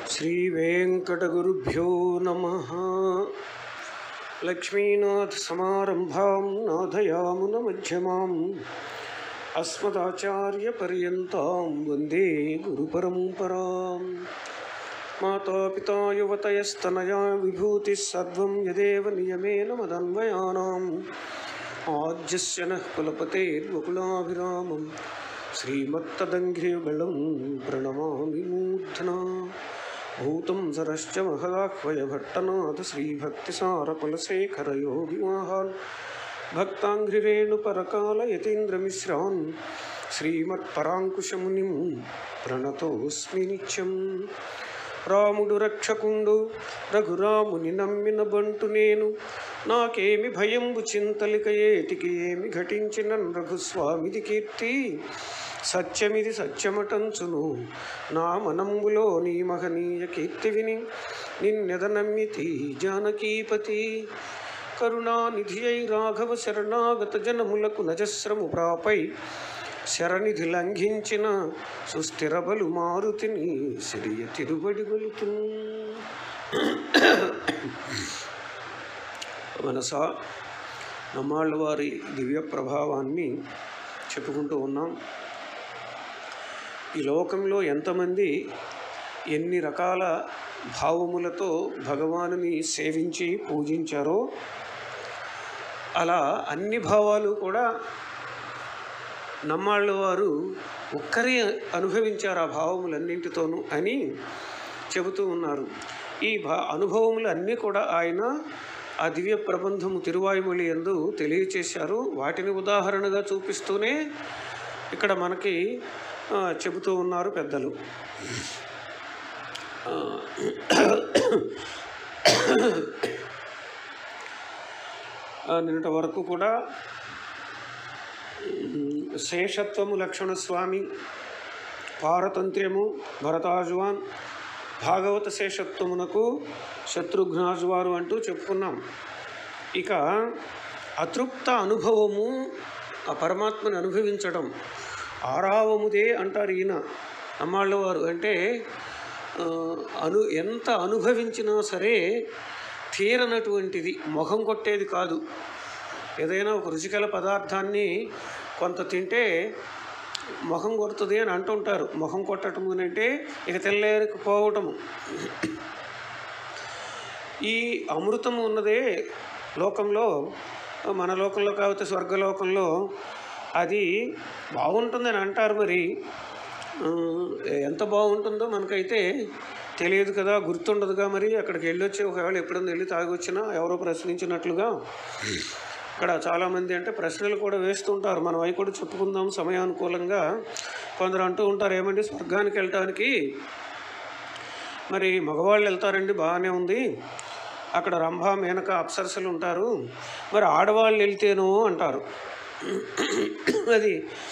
श्रीवेङ्कटगुरुभ्यो नमः लक्ष्मीनाथसमारम्भां नाथयामुनमध्यमाम् अस्मदाचार्यपर्यन्तां वन्दे गुरुपरम्पराम् मातापिता युवतयस्तनया विभूतिः सर्वं यदेव नियमेन मदन्वयानाम् आज्यस्य नः कुलपतेर्वकुलाभिरामं श्रीमत्तदङ्घ्रियुगलं प्रणमामि मूर्ध्ना भूतं सरश्च महदाह्वयभट्टनाथ श्रीभक्तिसारकुलशेखरयोगिवाहान् भक्ताङ्घ्रिरेणुपरकालयतीन्द्रमिश्रान् श्रीमत्पराङ्कुशमुनिं प्रणतोऽस्मि నిత్యం రాముడు రక్షకుండు రఘురాముని నమ్మిన బంటు నేను నాకేమి భయంబు చింతలిక ఏటికి ఏమి ఘటించిన రఘుస్వామిది కీర్తి సత్యమిది సత్యమటంచును నా మనంబులో నీ మహనీయ కీర్తి విని నిన్నెద నమ్మితి జానకీపతి కరుణానిధి అయి రాఘవ శరణాగత జనములకు నజస్రము ప్రాపై శరణిధి లంఘించిన సుస్థిర బలు మారుతిని సిరియ తిరుబడి గొలుతు మనస నమ్మాళ్ళ వారి దివ్య ప్రభావాన్ని చెప్పుకుంటూ ఉన్నాం ఈ లోకంలో ఎంతమంది ఎన్ని రకాల భావములతో భగవానుని సేవించి పూజించారో అలా అన్ని భావాలు కూడా నమ్మాళ్ళ వారు ఒక్కరే అనుభవించారు ఆ భావములన్నింటితోనూ అని చెబుతూ ఉన్నారు ఈ భా అనుభవములు అన్నీ కూడా ఆయన ఆ దివ్య ప్రబంధము తిరువాయుమొళి ఎందు తెలియచేశారు వాటిని ఉదాహరణగా చూపిస్తూనే ఇక్కడ మనకి ఆ, చెబుతూ ఉన్నారు పెద్దలు ఆ, ఆ, నిన్నటి వరకు కూడా శేషత్వము లక్షణ స్వామి పారతంత్ర్యము భరతాజువాన్ భాగవత శేషత్వమునకు శత్రుఘ్నాజువారు అంటూ చెప్పుకున్నాం ఇక అతృప్త అనుభవము ఆ పరమాత్మని అనుభవించడం ఆరావముదే అంటారు ఈయన అమ్మాళ్ళ వారు అంటే ఆ, అను ఎంత అనుభవించినా సరే తీరనటువంటిది మొహం కొట్టేది కాదు ఏదైనా ఒక రుచికల పదార్థాన్ని కొంత తింటే ముఖం కొడుతుంది అని అంటుంటారు ముఖం కొట్టడం అని అంటే ఇక తెల్లేకపోవటము ఈ అమృతము ఉన్నదే లోకంలో మన లోకంలో కాకపోతే స్వర్గలోకంలో అది బాగుంటుందని అంటారు మరి ఆ, ఎంత బాగుంటుందో మనకైతే తెలియదు కదా గుర్తుండదుగా మరి అక్కడికి వెళ్ళొచ్చి ఒకవేళ ఎప్పుడన్నా వెళ్ళి తాగి వచ్చినా ఎవరో ప్రశ్నించినట్లుగా ఇక్కడ చాలామంది అంటే ప్రశ్నలు కూడా వేస్తుంటారు మనం అవి కూడా చెప్పుకుందాం సమయానుకూలంగా కొందరు అంటూ ఉంటారు ఏమండి స్వర్గానికి వెళ్ళటానికి మరి మగవాళ్ళు వెళ్తారండి బాగానే ఉంది అక్కడ రంభ మేనక అప్సరసలు ఉంటారు మరి ఆడవాళ్ళు వెళ్తేనో అంటారు అది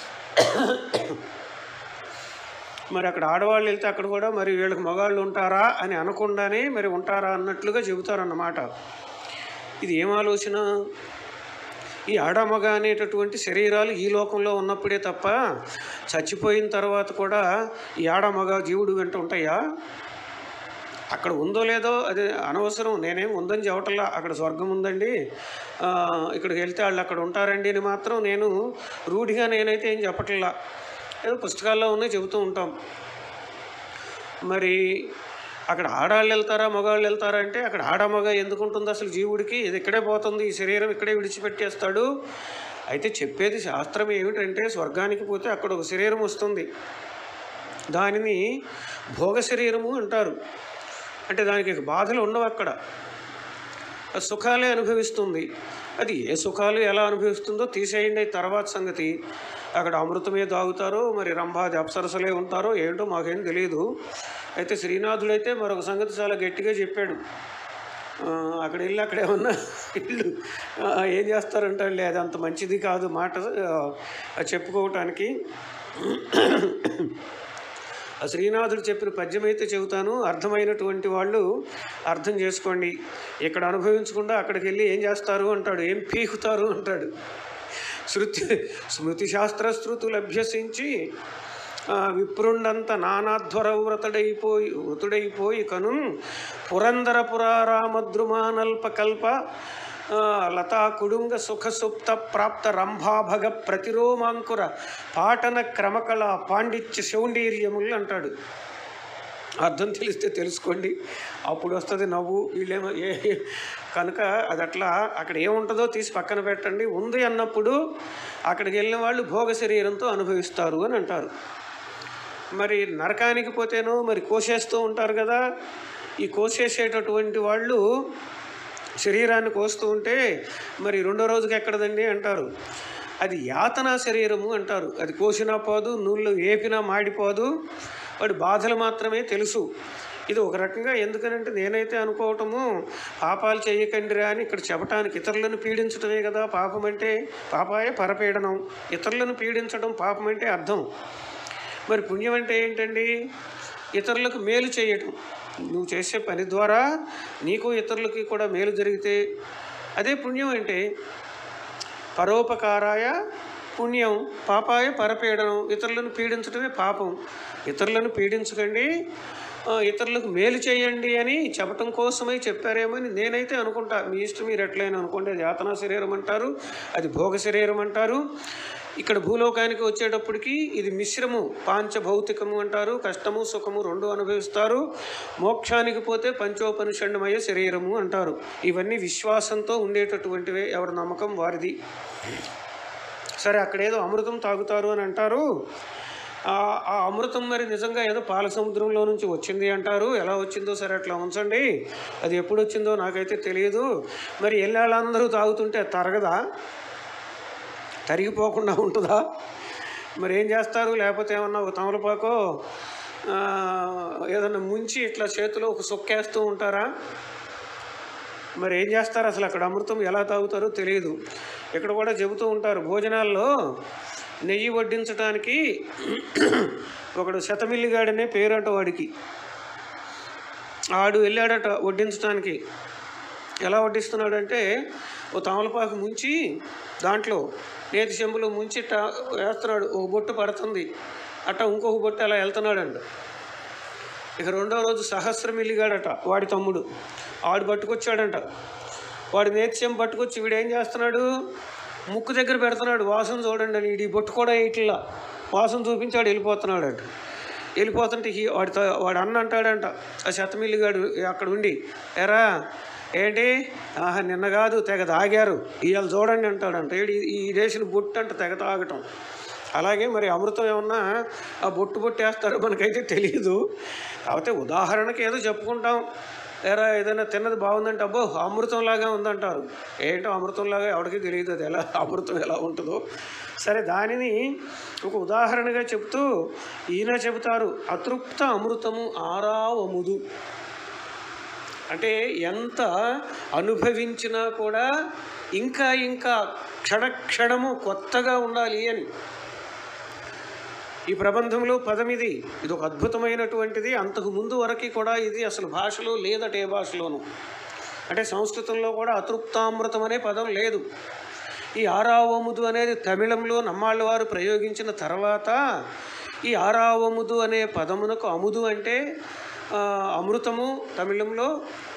మరి అక్కడ ఆడవాళ్ళు వెళ్తే అక్కడ కూడా మరి వీళ్ళకి మగాళ్ళు ఉంటారా అని అనకుండానే మరి ఉంటారా అన్నట్లుగా చెబుతారన్నమాట ఇది ఏం ఆలోచన ఈ ఆడమగ అనేటటువంటి శరీరాలు ఈ లోకంలో ఉన్నప్పుడే తప్ప చచ్చిపోయిన తర్వాత కూడా ఈ ఆడమగ జీవుడు వెంట ఉంటాయా అక్కడ ఉందో లేదో అది అనవసరం నేనేం ఉందని చెప్పటల్లా అక్కడ స్వర్గం ఉందండి ఆ, ఇక్కడికి వెళ్తే వాళ్ళు అక్కడ ఉంటారండి అని మాత్రం నేను రూఢిగా నేనైతే ఏం చెప్పట్లా ఏదో పుస్తకాల్లో ఉన్నాయి చెబుతూ ఉంటాం మరి అక్కడ ఆడవాళ్ళు వెళ్తారా మగవాళ్ళు వెళ్తారా అంటే అక్కడ ఆడ మగ ఎందుకు ఉంటుంది అసలు జీవుడికి ఇది ఇక్కడే పోతుంది ఈ శరీరం ఇక్కడే విడిచిపెట్టేస్తాడు అయితే చెప్పేది శాస్త్రం ఏమిటంటే స్వర్గానికి పోతే అక్కడ ఒక శరీరం వస్తుంది దానిని భోగ శరీరము అంటారు అంటే దానికి ఇక బాధలు ఉండవు అక్కడ ఆ సుఖాలే అనుభవిస్తుంది అది ఏ సుఖాలు ఎలా అనుభవిస్తుందో తీసేయండి అది తర్వాత సంగతి అక్కడ అమృతమే తాగుతారో మరి రంభాది అప్సరసలే ఉంటారో ఏంటో మాకేం తెలియదు అయితే శ్రీనాథుడైతే మరొక సంగతి చాలా గట్టిగా చెప్పాడు ఆ, అక్కడ వెళ్ళి అక్కడ ఏమన్నా ఇల్లు ఆ, ఏం చేస్తారంటే లేదు అంత మంచిది కాదు మాట ఆ, చెప్పుకోవటానికి ఆ శ్రీనాథుడు చెప్పిన పద్యం అయితే చెబుతాను అర్థమైనటువంటి వాళ్ళు అర్థం చేసుకోండి ఇక్కడ అనుభవించకుండా అక్కడికి వెళ్ళి ఏం చేస్తారు అంటాడు ఏం పీకుతారు అంటాడు శృతి స్మృతి శాస్త్ర శృతులు అభ్యసించి ఆ, విప్రుండంత నానాధ్వర వ్రతుడైపోయి వృతుడైపోయి కను పురందర పురారామద్రుమానల్ప కల్ప ఆ, లతా కుడుంగ సుఖ సుప్త ప్రాప్త రంభాభగ ప్రతిరోమాంకుర పాటన క్రమకళ పాండిత్య సౌందర్యములు అంటాడు అర్థం తెలిస్తే తెలుసుకోండి అప్పుడు వస్తుంది నవ్వు వీళ్ళేమో ఏ కనుక అది అట్లా అక్కడ ఏముంటుందో తీసి పక్కన పెట్టండి ఉంది అన్నప్పుడు అక్కడికి వెళ్ళిన వాళ్ళు భోగ శరీరంతో అనుభవిస్తారు అని అంటారు మరి నరకానికి పోతేనో మరి కోసేస్తూ ఉంటారు కదా ఈ కోసేసేటటువంటి వాళ్ళు శరీరాన్ని కోస్తూ ఉంటే మరి రెండో రోజుకి ఎక్కడదండి అంటారు అది యాతనా శరీరము అంటారు అది కోసినా పోదు నూనెలో వేపినా మాడిపోదు వాడి బాధలు మాత్రమే తెలుసు ఇది ఒక రకంగా ఎందుకనంటే నేనైతే అనుకోవటము పాపాలు చేయకండిరా అని ఇక్కడ చెప్పటానికి ఇతరులను పీడించడమే కదా పాపం అంటే పాపాయే పరపీడనం ఇతరులను పీడించడం పాపం అంటే అర్థం మరి పుణ్యం అంటే ఏంటండి ఇతరులకు మేలు చేయటం నువ్వు చేసే పని ద్వారా నీకు ఇతరులకి కూడా మేలు జరిగితే అదే పుణ్యం అంటే పరోపకారాయ పుణ్యం పాపాయ పరపీడనం ఇతరులను పీడించడమే పాపం ఇతరులను పీడించకండి ఆ, ఇతరులకు మేలు చేయండి అని చెప్పటం కోసమై చెప్పారేమో అని నేనైతే అనుకుంటా మీ ఇష్టం మీరు ఎట్లయినా అనుకోండి అది యాతనా శరీరం అంటారు అది భోగ శరీరం అంటారు ఇక్కడ భూలోకానికి వచ్చేటప్పటికి ఇది మిశ్రము పాంచభౌతికము అంటారు కష్టము సుఖము రెండు అనుభవిస్తారు మోక్షానికి పోతే పంచోపనిషండమయ శరీరము అంటారు ఇవన్నీ విశ్వాసంతో ఉండేటటువంటివే ఎవరి నమ్మకం వారిది సరే అక్కడ ఏదో అమృతం తాగుతారు అని అంటారు ఆ ఆ అమృతం మరి నిజంగా ఏదో పాల సముద్రంలో నుంచి వచ్చింది అంటారు ఎలా వచ్చిందో సరే అట్లా ఉంచండి అది ఎప్పుడు వచ్చిందో నాకైతే తెలియదు మరి ఎల్లాళ్ళందరూ తాగుతుంటే అది తరగదా తరిగిపోకుండా ఉంటుందా మరి ఏం చేస్తారు లేకపోతే ఏమన్నా ఒక తమలపాకో ఆ, ఏదన్నా ముంచి ఇట్లా చేతిలో ఒక సొక్కేస్తూ ఉంటారా మరి ఏం చేస్తారు అసలు అక్కడ అమృతం ఎలా తాగుతారో తెలియదు ఇక్కడ కూడా చెబుతూ ఉంటారు భోజనాల్లో నెయ్యి వడ్డించడానికి ఒకడు శతమిల్లిగాడనే పేరంట వాడికి ఆడు వెళ్ళాడట వడ్డించడానికి ఎలా వడ్డిస్తున్నాడంటే ఓ తమలపాకు ముంచి దాంట్లో నేతి చెంబులో ముంచి ఇట్ట వేస్తున్నాడు ఒక బొట్టు పడుతుంది అట్ట ఇంకొక బొట్టు అలా వెళ్తున్నాడంట ఇక రెండో రోజు సహస్రమిల్లిగాడట వాడి తమ్ముడు ఆడు పట్టుకొచ్చాడంట వాడి నేత్యం పట్టుకొచ్చి వీడు ఏం చేస్తున్నాడు ముక్కు దగ్గర పెడుతున్నాడు వాసన చూడండి అని ఈ బొట్టు కూడా ఇట్లా వాసన చూపించాడు వెళ్ళిపోతున్నాడు అంట వెళ్ళిపోతుంటే ఈ వాడి త- వాడు అన్న అంటాడంట ఆ శతమిల్లిగాడు అక్కడ ఉండి ఎరా ఏంటి ఆహా నిన్న కాదు తెగ తాగారు ఇవాళ చూడండి అంటాడంట ఈడు ఈ- ఈ వేసిన బొట్టు అంట తెగ తాగటం అలాగే మరి అమృతం ఏమన్నా ఆ బొట్టు బొట్టు వేస్తారో మనకైతే తెలియదు కాకపోతే ఉదాహరణకి ఏదో చెప్పుకుంటాం ఏరా ఏదైనా తిన్నది బాగుందంటే అబ్బో అమృతంలాగా ఉందంటారు ఏంటో అమృతంలాగా ఎవరికి తెలియదు అది ఎలా అమృతం ఎలా ఉంటుందో సరే దానిని ఒక ఉదాహరణగా చెప్తూ ఈయన చెబుతారు అతృప్త అమృతము ఆరావముదు అంటే ఎంత అనుభవించినా కూడా ఇంకా ఇంకా క్షణక్షణము కొత్తగా ఉండాలి అని ఈ ప్రబంధంలో పదం ఇది ఇది ఒక అద్భుతమైనటువంటిది అంతకు ముందు వరకు కూడా ఇది అసలు భాషలో లేదట ఏ భాషలోను అంటే సంస్కృతంలో కూడా అతృప్తామృతం అనే పదం లేదు ఈ ఆరావముదు అనేది తమిళంలో నమ్మాళ్ళ వారు ప్రయోగించిన తర్వాత ఈ ఆరావముదు అనే పదమునకు అముదు అంటే ఆ, అమృతము తమిళంలో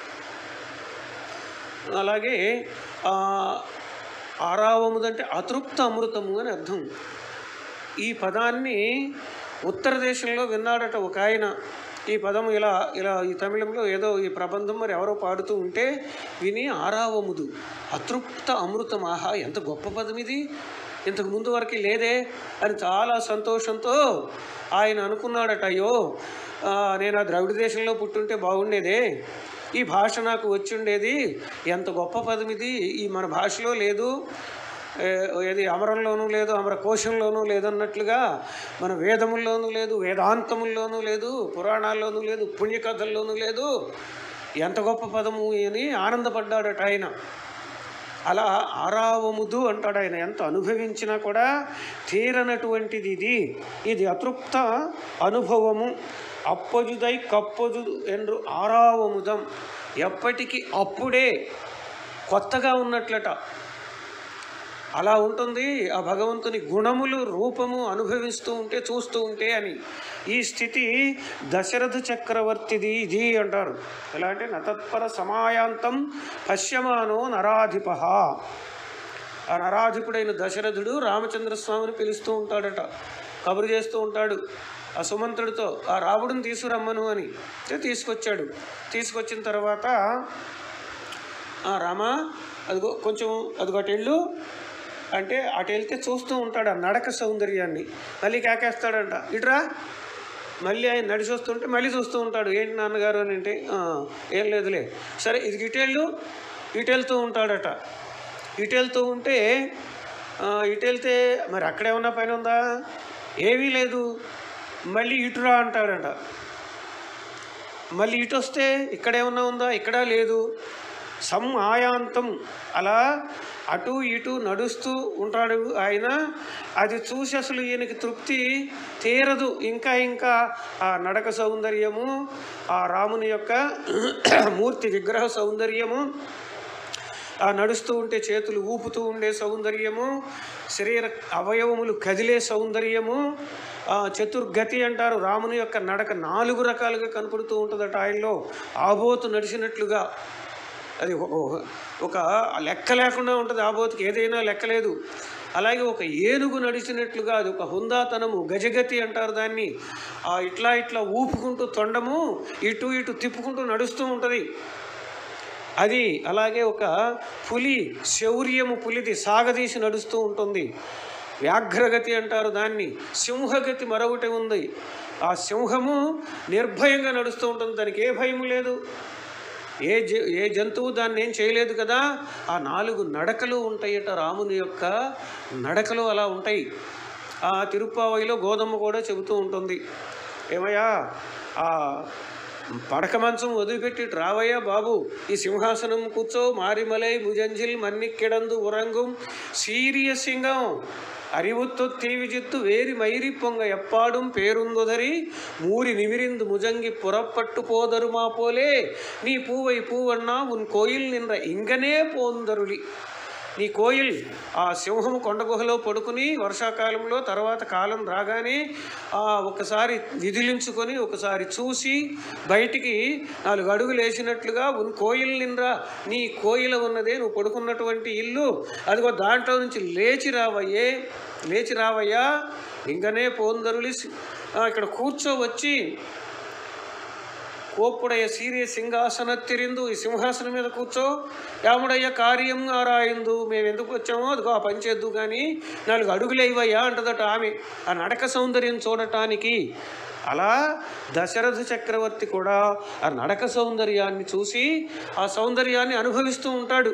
అలాగే ఆ, ఆరావముదు అంటే అతృప్త అమృతము అని అర్థం ఈ పదాన్ని ఉత్తర దేశంలో విన్నాడట ఒక ఆయన ఈ పదం ఇలా ఇలా ఈ తమిళంలో ఏదో ఈ ప్రబంధం మరి ఎవరో పాడుతూ ఉంటే విని ఆరావముదు అతృప్త అమృతం ఆహా ఎంత గొప్ప పదం ఇది ఇంతకు ముందు వరకు లేదే అని చాలా సంతోషంతో ఆయన అనుకున్నాడట అయ్యో ఆ, నేను ఆ ద్రవిడ దేశంలో పుట్టుంటే బాగుండేదే ఈ భాష నాకు వచ్చి ఉండేది ఎంత గొప్ప పదం ఇది ఈ మన భాషలో లేదు ఏ- ఏది అమరంలోనూ లేదు అమర కోశంలోనూ లేదన్నట్లుగా మన వేదముల్లోనూ లేదు వేదాంతముల్లోనూ లేదు పురాణాల్లోనూ లేదు పుణ్యకథల్లోనూ లేదు ఎంత గొప్ప పదము అని ఆనందపడ్డాడట ఆయన అలా ఆరావముదు అంటాడు ఆయన ఎంత అనుభవించినా కూడా తీరనటువంటిది ఇది ఇది అతృప్త అనుభవము అప్పొజుదై కప్పొజు ఎండ్రు ఆరావముదం ఎప్పటికీ అప్పుడే కొత్తగా ఉన్నట్లట అలా ఉంటుంది ఆ భగవంతుని గుణములు రూపము అనుభవిస్తూ ఉంటే చూస్తూ ఉంటే అని ఈ స్థితి దశరథ చక్రవర్తిది ఇది అంటారు ఎలా అంటే నతత్పర సమాయాంతం పశ్యమానో నరాధిప ఆ నరాధిపుడైన దశరథుడు రామచంద్ర స్వామిని పిలుస్తూ ఉంటాడట కబురు చేస్తూ ఉంటాడు ఆ సుమంతుడితో ఆ రాముడిని తీసుకురమ్మను అని అయితే తీసుకొచ్చాడు తీసుకొచ్చిన తర్వాత "ఆ, రామా అదిగో కొంచెం అదిగో అటు వెళ్ళు అంటే అటు వెళ్తే చూస్తూ ఉంటాడు ఆ నడక సౌందర్యాన్ని మళ్ళీ కేకేస్తాడంట ఇటురా మళ్ళీ ఆయన నడిచి వస్తుంటే మళ్ళీ చూస్తూ ఉంటాడు ఏంటి నాన్నగారు అని అంటే "ఆ, ఏం లేదులే సరే ఇది ఇటు వెళ్ళు ఇటు వెళ్తూ ఉంటాడట ఇటు వెళ్తూ ఉంటే ఆ, ఇటు వెళ్తే మరి అక్కడేమన్నా పని ఉందా ఏమీ లేదు మళ్ళీ ఇటురా అంటాడట మళ్ళీ ఇటు వస్తే ఇక్కడేమన్నా ఉందా ఇక్కడ లేదు సమ్ ఆయాంతం అలా అటు ఇటు నడుస్తూ ఉంటాడు ఆయన అది చూసి అసలు ఈయనకి తృప్తి తీరదు ఇంకా ఇంకా ఆ నడక సౌందర్యము ఆ రాముని యొక్క మూర్తి విగ్రహ సౌందర్యము ఆ నడుస్తూ ఉంటే చేతులు ఊపుతూ ఉండే సౌందర్యము శరీర అవయవములు కదిలే సౌందర్యము ఆ చతుర్గతి అంటారు రాముని యొక్క నడక నాలుగు రకాలుగా కనపడుతూ ఉంటుందట ఆయనలో ఆబోతు నడిచినట్లుగా అది ఒక- ఒక- ఒక లెక్క లేకుండా ఉంటుంది ఆబోతుకి ఏదైనా లెక్క లేదు అలాగే ఒక ఏనుగు నడిచినట్లుగా అది ఒక హుందాతనము గజగతి అంటారు దాన్ని ఆ ఇట్లా ఇట్లా ఊపుకుంటూ తొండము ఇటు ఇటు తిప్పుకుంటూ నడుస్తూ ఉంటుంది అది అలాగే ఒక పులి శౌర్యము పులిది సాగదీసి నడుస్తూ ఉంటుంది వ్యాఘ్రగతి అంటారు దాన్ని సింహగతి మరొకటి ఉంది ఆ సింహము నిర్భయంగా నడుస్తూ ఉంటుంది దానికి ఏ భయము లేదు ఏ జ ఏ జంతువు దాన్ని ఏం చేయలేదు కదా ఆ నాలుగు నడకలు ఉంటాయట రాముని యొక్క నడకలు అలా ఉంటాయి ఆ తిరుప్పావయిలో గోధుమ కూడా చెబుతూ ఉంటుంది ఏమయ్యా ఆ పడక మంచం వదిలిపెట్టి ఇటు రావయ్యా బాబు ఈ సింహాసనం కూర్చో మారిమలై భుజంజిల్ మన్నిక్కిడందు ఉరంగం సీరియ సింగం அறிவுத்து தீவிஜித்து வேரி மயிரி பொங்க எப்பாடும் பேருந்துதறி மூறி நிமிரிந்து முஜங்கி புறப்பட்டு போதருமா போலே நீ பூவை பூவண்ணா உன் கோயில் நின்ற ఇంగనే పోందరులి నీ కోయిల్ ఆ సింహము కొండ గుహలో పడుకుని వర్షాకాలంలో తర్వాత కాలం రాగానే ఆ ఒకసారి విదిలించుకొని ఒకసారి చూసి బయటికి నాలుగు అడుగులు వేసినట్లుగా ఉన్ కోయిల్ నిండ్రా నీ కోయిల ఉన్నదే నువ్వు పడుకున్నటువంటి ఇల్లు అదిగో దాంట్లో నుంచి లేచి రావయ్యే లేచి రావయ్యా ఇంకనే పోందరులి ఆ, ఇక్కడ కూర్చోవచ్చి కోప్పుడయ్య సీరియ సింహాసనత్తిరిందు ఈ సింహాసనం మీద కూర్చో యాముడయ్య కార్యం ఆరాయిందు మేము ఎందుకు వచ్చామో అదిగో ఆ పని చేద్దు కానీ నాలుగు అడుగులు ఇవ్వయ్యా అంటదట ఆమె ఆ నడక సౌందర్యం చూడటానికి అలా దశరథ చక్రవర్తి కూడా ఆ నడక సౌందర్యాన్ని చూసి ఆ సౌందర్యాన్ని అనుభవిస్తూ ఉంటాడు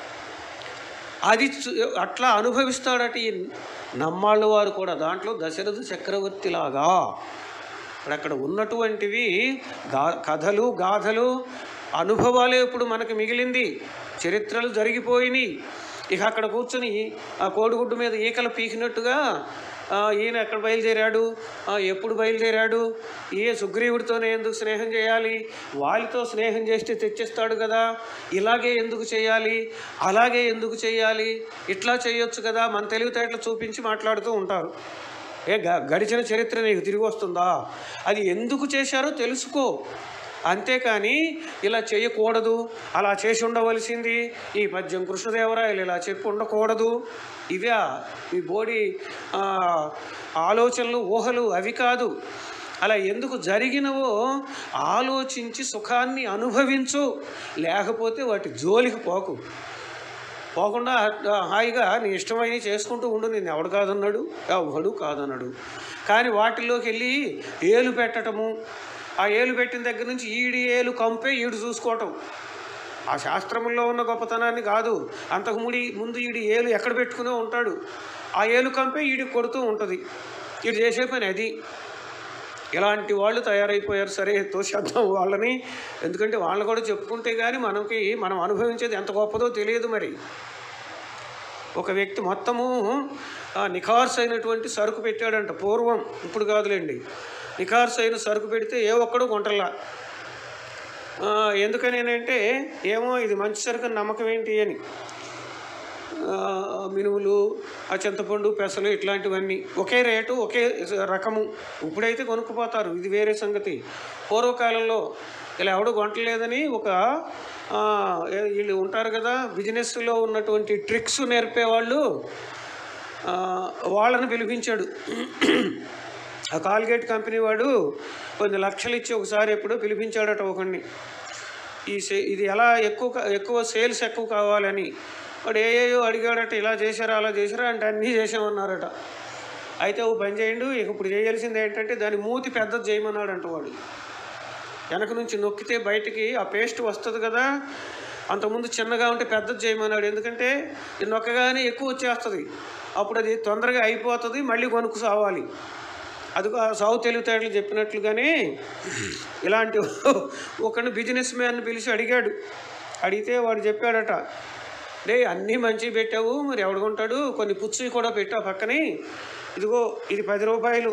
అది చు- అట్లా అనుభవిస్తాడట ఈ నమ్మాళ్ళ వారు కూడా దాంట్లో దశరథ చక్రవర్తి లాగా ఇప్పుడు అక్కడ ఉన్నటువంటివి గా కథలు గాథలు అనుభవాలే ఇప్పుడు మనకు మిగిలింది చరిత్రలు జరిగిపోయినాయి ఇక అక్కడ కూర్చొని ఆ కోడిగుడ్డు మీద ఈకలు పీకినట్టుగా ఆ, ఈయన ఎక్కడ బయలుదేరాడు ఆ, ఎప్పుడు బయలుదేరాడు ఏ సుగ్రీవుడితోనే ఎందుకు స్నేహం చేయాలి వాళ్ళతో స్నేహం చేస్తే తెచ్చిస్తాడు కదా ఇలాగే ఎందుకు చేయాలి అలాగే ఎందుకు చేయాలి ఇట్లా చేయొచ్చు కదా మన తెలివితేటలు చూపించి మాట్లాడుతూ ఉంటారు ఏ గ- గడిచిన చరిత్ర నీకు తిరిగి వస్తుందా అది ఎందుకు చేశారో తెలుసుకో అంతేకాని ఇలా చేయకూడదు అలా చేసి ఉండవలసింది ఈ పద్యం కృష్ణదేవరాయలు ఇలా చెప్పి ఉండకూడదు ఇవే ఈ బోడి ఆ, ఆలోచనలు ఊహలు అవి కాదు అలా ఎందుకు జరిగినవో ఆలోచించి సుఖాన్ని అనుభవించు లేకపోతే వాటి జోలికి పోకు పోకుండా ఆ, హాయిగా నీ ఇష్టమైన చేసుకుంటూ ఉండు నేను ఎవడు కాదన్నాడు ఎవడు కాదన్నాడు కానీ వాటిల్లోకి వెళ్ళి ఏలు పెట్టడము ఆ ఏలు పెట్టిన దగ్గర నుంచి ఈడి ఏలు కంపే ఈడు చూసుకోవటం ఆ శాస్త్రముల్లో ఉన్న గొప్పతనాన్ని కాదు అంతకు ముడి ముందు ఈడి ఏలు ఎక్కడ పెట్టుకునే ఉంటాడు ఆ ఏలు కంపే ఈడి కొడుతూ ఉంటుంది ఈడు చేసే పని అది ఇలాంటి వాళ్ళు తయారైపోయారు సరే తోసేద్దాం వాళ్ళని ఎందుకంటే వాళ్ళు కూడా చెప్పుకుంటే కానీ మనకి మనం అనుభవించేది ఎంత గొప్పదో తెలియదు మరి ఒక వ్యక్తి మొత్తము ఆ, నిఖార్స్ అయినటువంటి సరుకు పెట్టాడంట పూర్వం ఇప్పుడు కాదులేండి నిఖార్స్ అయిన సరుకు పెడితే ఏ ఒక్కడు కొంటల్లా ఆ, ఎందుకని అంటే ఏమో ఇది మంచి సరుకు అని నమ్మకం ఏంటి అని ఆ, మినుములు ఆ చింతపండు పెసలు ఇట్లాంటివన్నీ ఒకే రేటు ఒకే రకము ఇప్పుడైతే కొనుక్కుపోతారు ఇది వేరే సంగతి పూర్వకాలంలో ఇలా ఎవడు కొనట్లేదని ఒక ఆ, ఏ- వీళ్ళు ఉంటారు కదా బిజినెస్లో ఉన్నటువంటి ట్రిక్స్ నేర్పేవాళ్ళు ఆ, వాళ్ళని పిలిపించాడు ఆ కాల్గేట్ కంపెనీ వాడు కొన్ని లక్షలు ఇచ్చి ఒకసారి ఎప్పుడో పిలిపించాడట ఒకడిని ఈ సే ఇది ఎలా ఎక్కువ కా- ఎక్కువ సేల్స్ ఎక్కువ కావాలని వాడు ఏయేయో అడిగాడట ఇలా చేశారా అలా చేశారా అంటే అన్నీ చేసామన్నారట అయితే ఓ పని చేయండి ఇక ఇప్పుడు చేయాల్సింది ఏంటంటే దాని మూతి పెద్దది చేయమన్నాడంట వాడు వెనక నుంచి నొక్కితే బయటికి ఆ పేస్ట్ వస్తుంది కదా అంతకుముందు చిన్నగా ఉంటే పెద్దది చేయమన్నాడు ఎందుకంటే ఇది నొక్కగానే ఎక్కువ వచ్చేస్తుంది అప్పుడు అది తొందరగా అయిపోతుంది మళ్ళీ కొనుక్కు సావాలి అది ఆ సాగు తెలివితేటలు చెప్పినట్లుగానే ఇలాంటి ఒకరిని బిజినెస్ మ్యాన్ పిలిచి అడిగాడు అడిగితే వాడు చెప్పాడట డే అన్నీ మంచివి పెట్టావు మరి ఎవడు కొంటాడు కొన్ని పుచ్చువి కూడా పెట్టావు పక్కనే ఇదిగో ఇది పది రూపాయలు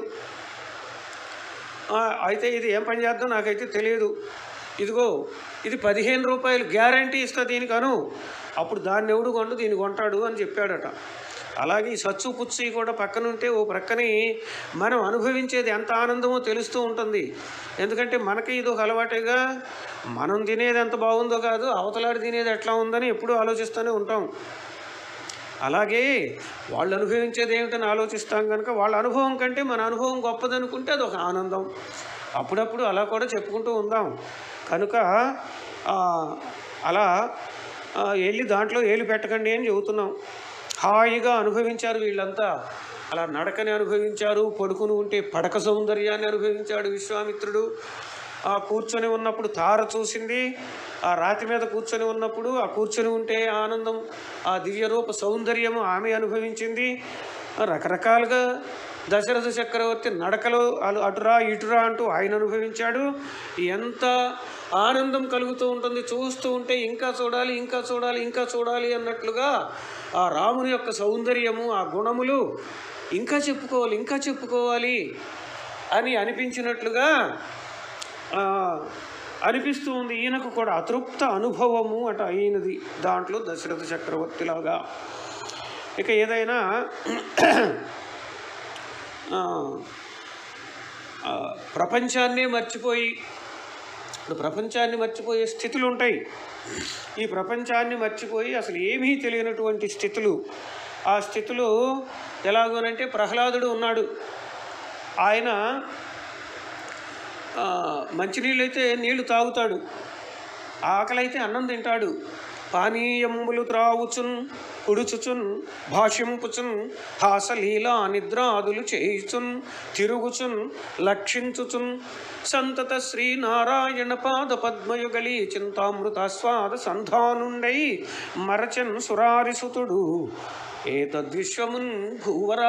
ఆ, అయితే ఇది ఏం పని చేద్దాం నాకైతే తెలియదు ఇదిగో ఇది పదిహేను రూపాయలు గ్యారంటీ ఇస్తా దీనికి అను అప్పుడు దాన్ని ఎవడు కొండు దీన్ని కొంటాడు అని చెప్పాడట అలాగే ఈ సచ్చు పుచ్చి కూడా పక్కన ఉంటే ఓ ప్రక్కని మనం అనుభవించేది ఎంత ఆనందమో తెలుస్తూ ఉంటుంది ఎందుకంటే మనకి ఇది ఒక అలవాటుగా మనం తినేది ఎంత బాగుందో కాదు అవతలాడి తినేది ఎట్లా ఉందని ఎప్పుడూ ఆలోచిస్తూనే ఉంటాం అలాగే వాళ్ళు అనుభవించేది ఏమిటని ఆలోచిస్తాం కనుక వాళ్ళ అనుభవం కంటే మన అనుభవం గొప్పదనుకుంటే అది ఒక ఆనందం అప్పుడప్పుడు అలా కూడా చెప్పుకుంటూ ఉందాం కనుక ఆ, అలా ఆ, వెళ్ళి దాంట్లో ఏలు పెట్టకండి అని చెబుతున్నాం హాయిగా అనుభవించారు వీళ్ళంతా అలా నడకని అనుభవించారు పడుకుని ఉంటే పడక సౌందర్యాన్ని అనుభవించాడు విశ్వామిత్రుడు ఆ కూర్చొని ఉన్నప్పుడు తార చూసింది ఆ రాతి మీద కూర్చొని ఉన్నప్పుడు ఆ కూర్చొని ఉంటే ఆనందం ఆ దివ్యరూప సౌందర్యము ఆమె అనుభవించింది రకరకాలుగా దశరథ చక్రవర్తి నడకలో అలు అటురా ఇటురా అంటూ ఆయన అనుభవించాడు ఎంత ఆనందం కలుగుతూ ఉంటుంది చూస్తూ ఉంటే ఇంకా చూడాలి ఇంకా చూడాలి ఇంకా చూడాలి అన్నట్లుగా ఆ రాముని యొక్క సౌందర్యము ఆ గుణములు ఇంకా చెప్పుకోవాలి ఇంకా చెప్పుకోవాలి అని అనిపించినట్లుగా ఆ, అనిపిస్తూ ఉంది ఈయనకు కూడా అతృప్త అనుభవము అట అయినది దాంట్లో దశరథ చక్రవర్తిలాగా ఇక ఏదైనా ఆ, ఆ, ప్రపంచాన్నే మర్చిపోయి ఇప్పుడు ప్రపంచాన్ని మర్చిపోయే స్థితులు ఉంటాయి ఈ ప్రపంచాన్ని మర్చిపోయి అసలు ఏమీ తెలియనటువంటి స్థితులు ఆ స్థితిలో ఎలాగోనంటే ప్రహ్లాదుడు ఉన్నాడు ఆయన ఆ, మంచినీళ్ళు అయితే నీళ్లు తాగుతాడు ఆకలి అయితే అన్నం తింటాడు పానీయములు త్రావుచున్ ఉడుచుచున్ భాష్యంపుచున్ హాసలీలా నిద్రాదులు చేయుచున్ తిరుగుచున్ లక్షించుచున్ సంతత శ్రీనారాయణ పాద పద్మయుగలి చింతామృతాస్వాద సంధానుండై మరచన్ సురారిసుతుడు ఏతద్విశ్వమున్ భూవరా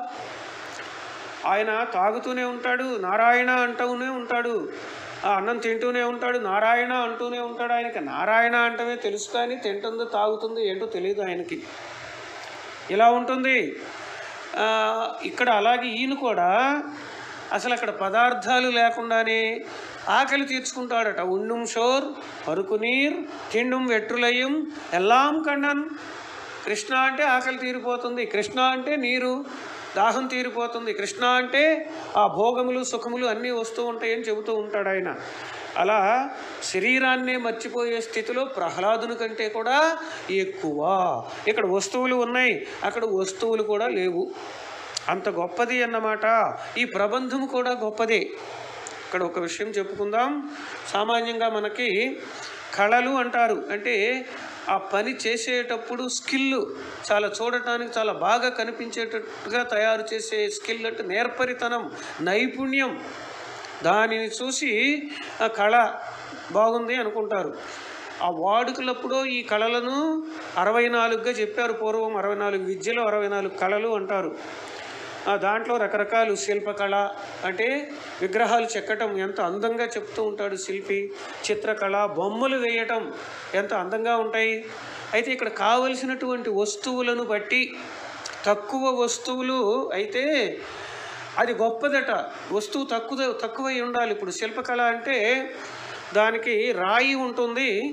ఆయన తాగుతూనే ఉంటాడు నారాయణ అంటూనే ఉంటాడు ఆ అన్నం తింటూనే ఉంటాడు నారాయణ అంటూనే ఉంటాడు ఆయనకి నారాయణ అంటమే తెలుసు కానీ తింటుందో తాగుతుందో ఏంటో తెలియదు ఆయనకి ఇలా ఉంటుంది ఆ, ఇక్కడ అలాగే ఈయన కూడా అసలు అక్కడ పదార్థాలు లేకుండానే ఆకలి తీర్చుకుంటాడట ఉన్నుం షోర్ పరుకు నీర్ తిండుం వెట్రులయ్యం ఎల్లాం కండన్ కృష్ణ అంటే ఆకలి తీరిపోతుంది కృష్ణ అంటే నీరు దాహం తీరిపోతుంది కృష్ణ అంటే ఆ భోగములు సుఖములు అన్నీ వస్తూ ఉంటాయని చెబుతూ ఉంటాడు ఆయన అలా శరీరాన్నే మర్చిపోయే స్థితిలో ప్రహ్లాదుని కంటే కూడా ఎక్కువ ఇక్కడ వస్తువులు ఉన్నాయి అక్కడ వస్తువులు కూడా లేవు అంత గొప్పది అన్నమాట ఈ ప్రబంధం కూడా గొప్పదే ఇక్కడ ఒక విషయం చెప్పుకుందాం సామాన్యంగా మనకి కళలు అంటారు అంటే ఆ పని చేసేటప్పుడు స్కిల్ చాలా చూడటానికి చాలా బాగా కనిపించేటట్టుగా తయారు చేసే స్కిల్ అంటే నేర్పరితనం నైపుణ్యం దానిని చూసి ఆ కళ బాగుంది అనుకుంటారు ఆ వాడుకలప్పుడు ఈ కళలను అరవై నాలుగుగా చెప్పారు పూర్వం అరవై నాలుగు విద్యలో అరవై నాలుగు కళలు అంటారు ఆ దాంట్లో రకరకాలు శిల్పకళ అంటే విగ్రహాలు చెక్కటం ఎంత అందంగా చెప్తూ ఉంటాడు శిల్పి చిత్రకళ బొమ్మలు వేయటం ఎంత అందంగా ఉంటాయి అయితే ఇక్కడ కావలసినటువంటి వస్తువులను బట్టి తక్కువ వస్తువులు అయితే అది గొప్పదట వస్తువు తక్కువ తక్కువై ఉండాలి ఇప్పుడు శిల్పకళ అంటే దానికి రాయి ఉంటుంది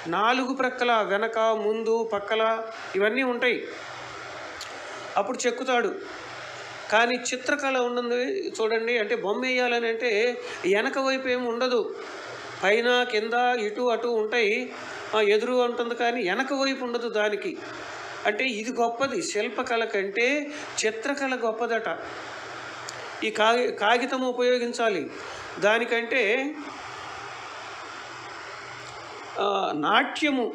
నాలుగు ప్రక్కల వెనక ముందు పక్కల ఇవన్నీ ఉంటాయి అప్పుడు చెక్కుతాడు కానీ చిత్రకళ ఉన్నది చూడండి అంటే బొమ్మ వేయాలని అంటే వెనక వైపు ఏమి ఉండదు పైన కింద ఇటు అటు ఉంటాయి ఆ, ఎదురు ఉంటుంది కానీ వెనక వైపు ఉండదు దానికి అంటే ఇది గొప్పది శిల్పకళ కంటే చిత్రకళ గొప్పదట ఈ కాగి కాగితం ఉపయోగించాలి దానికంటే ఆ, నాట్యము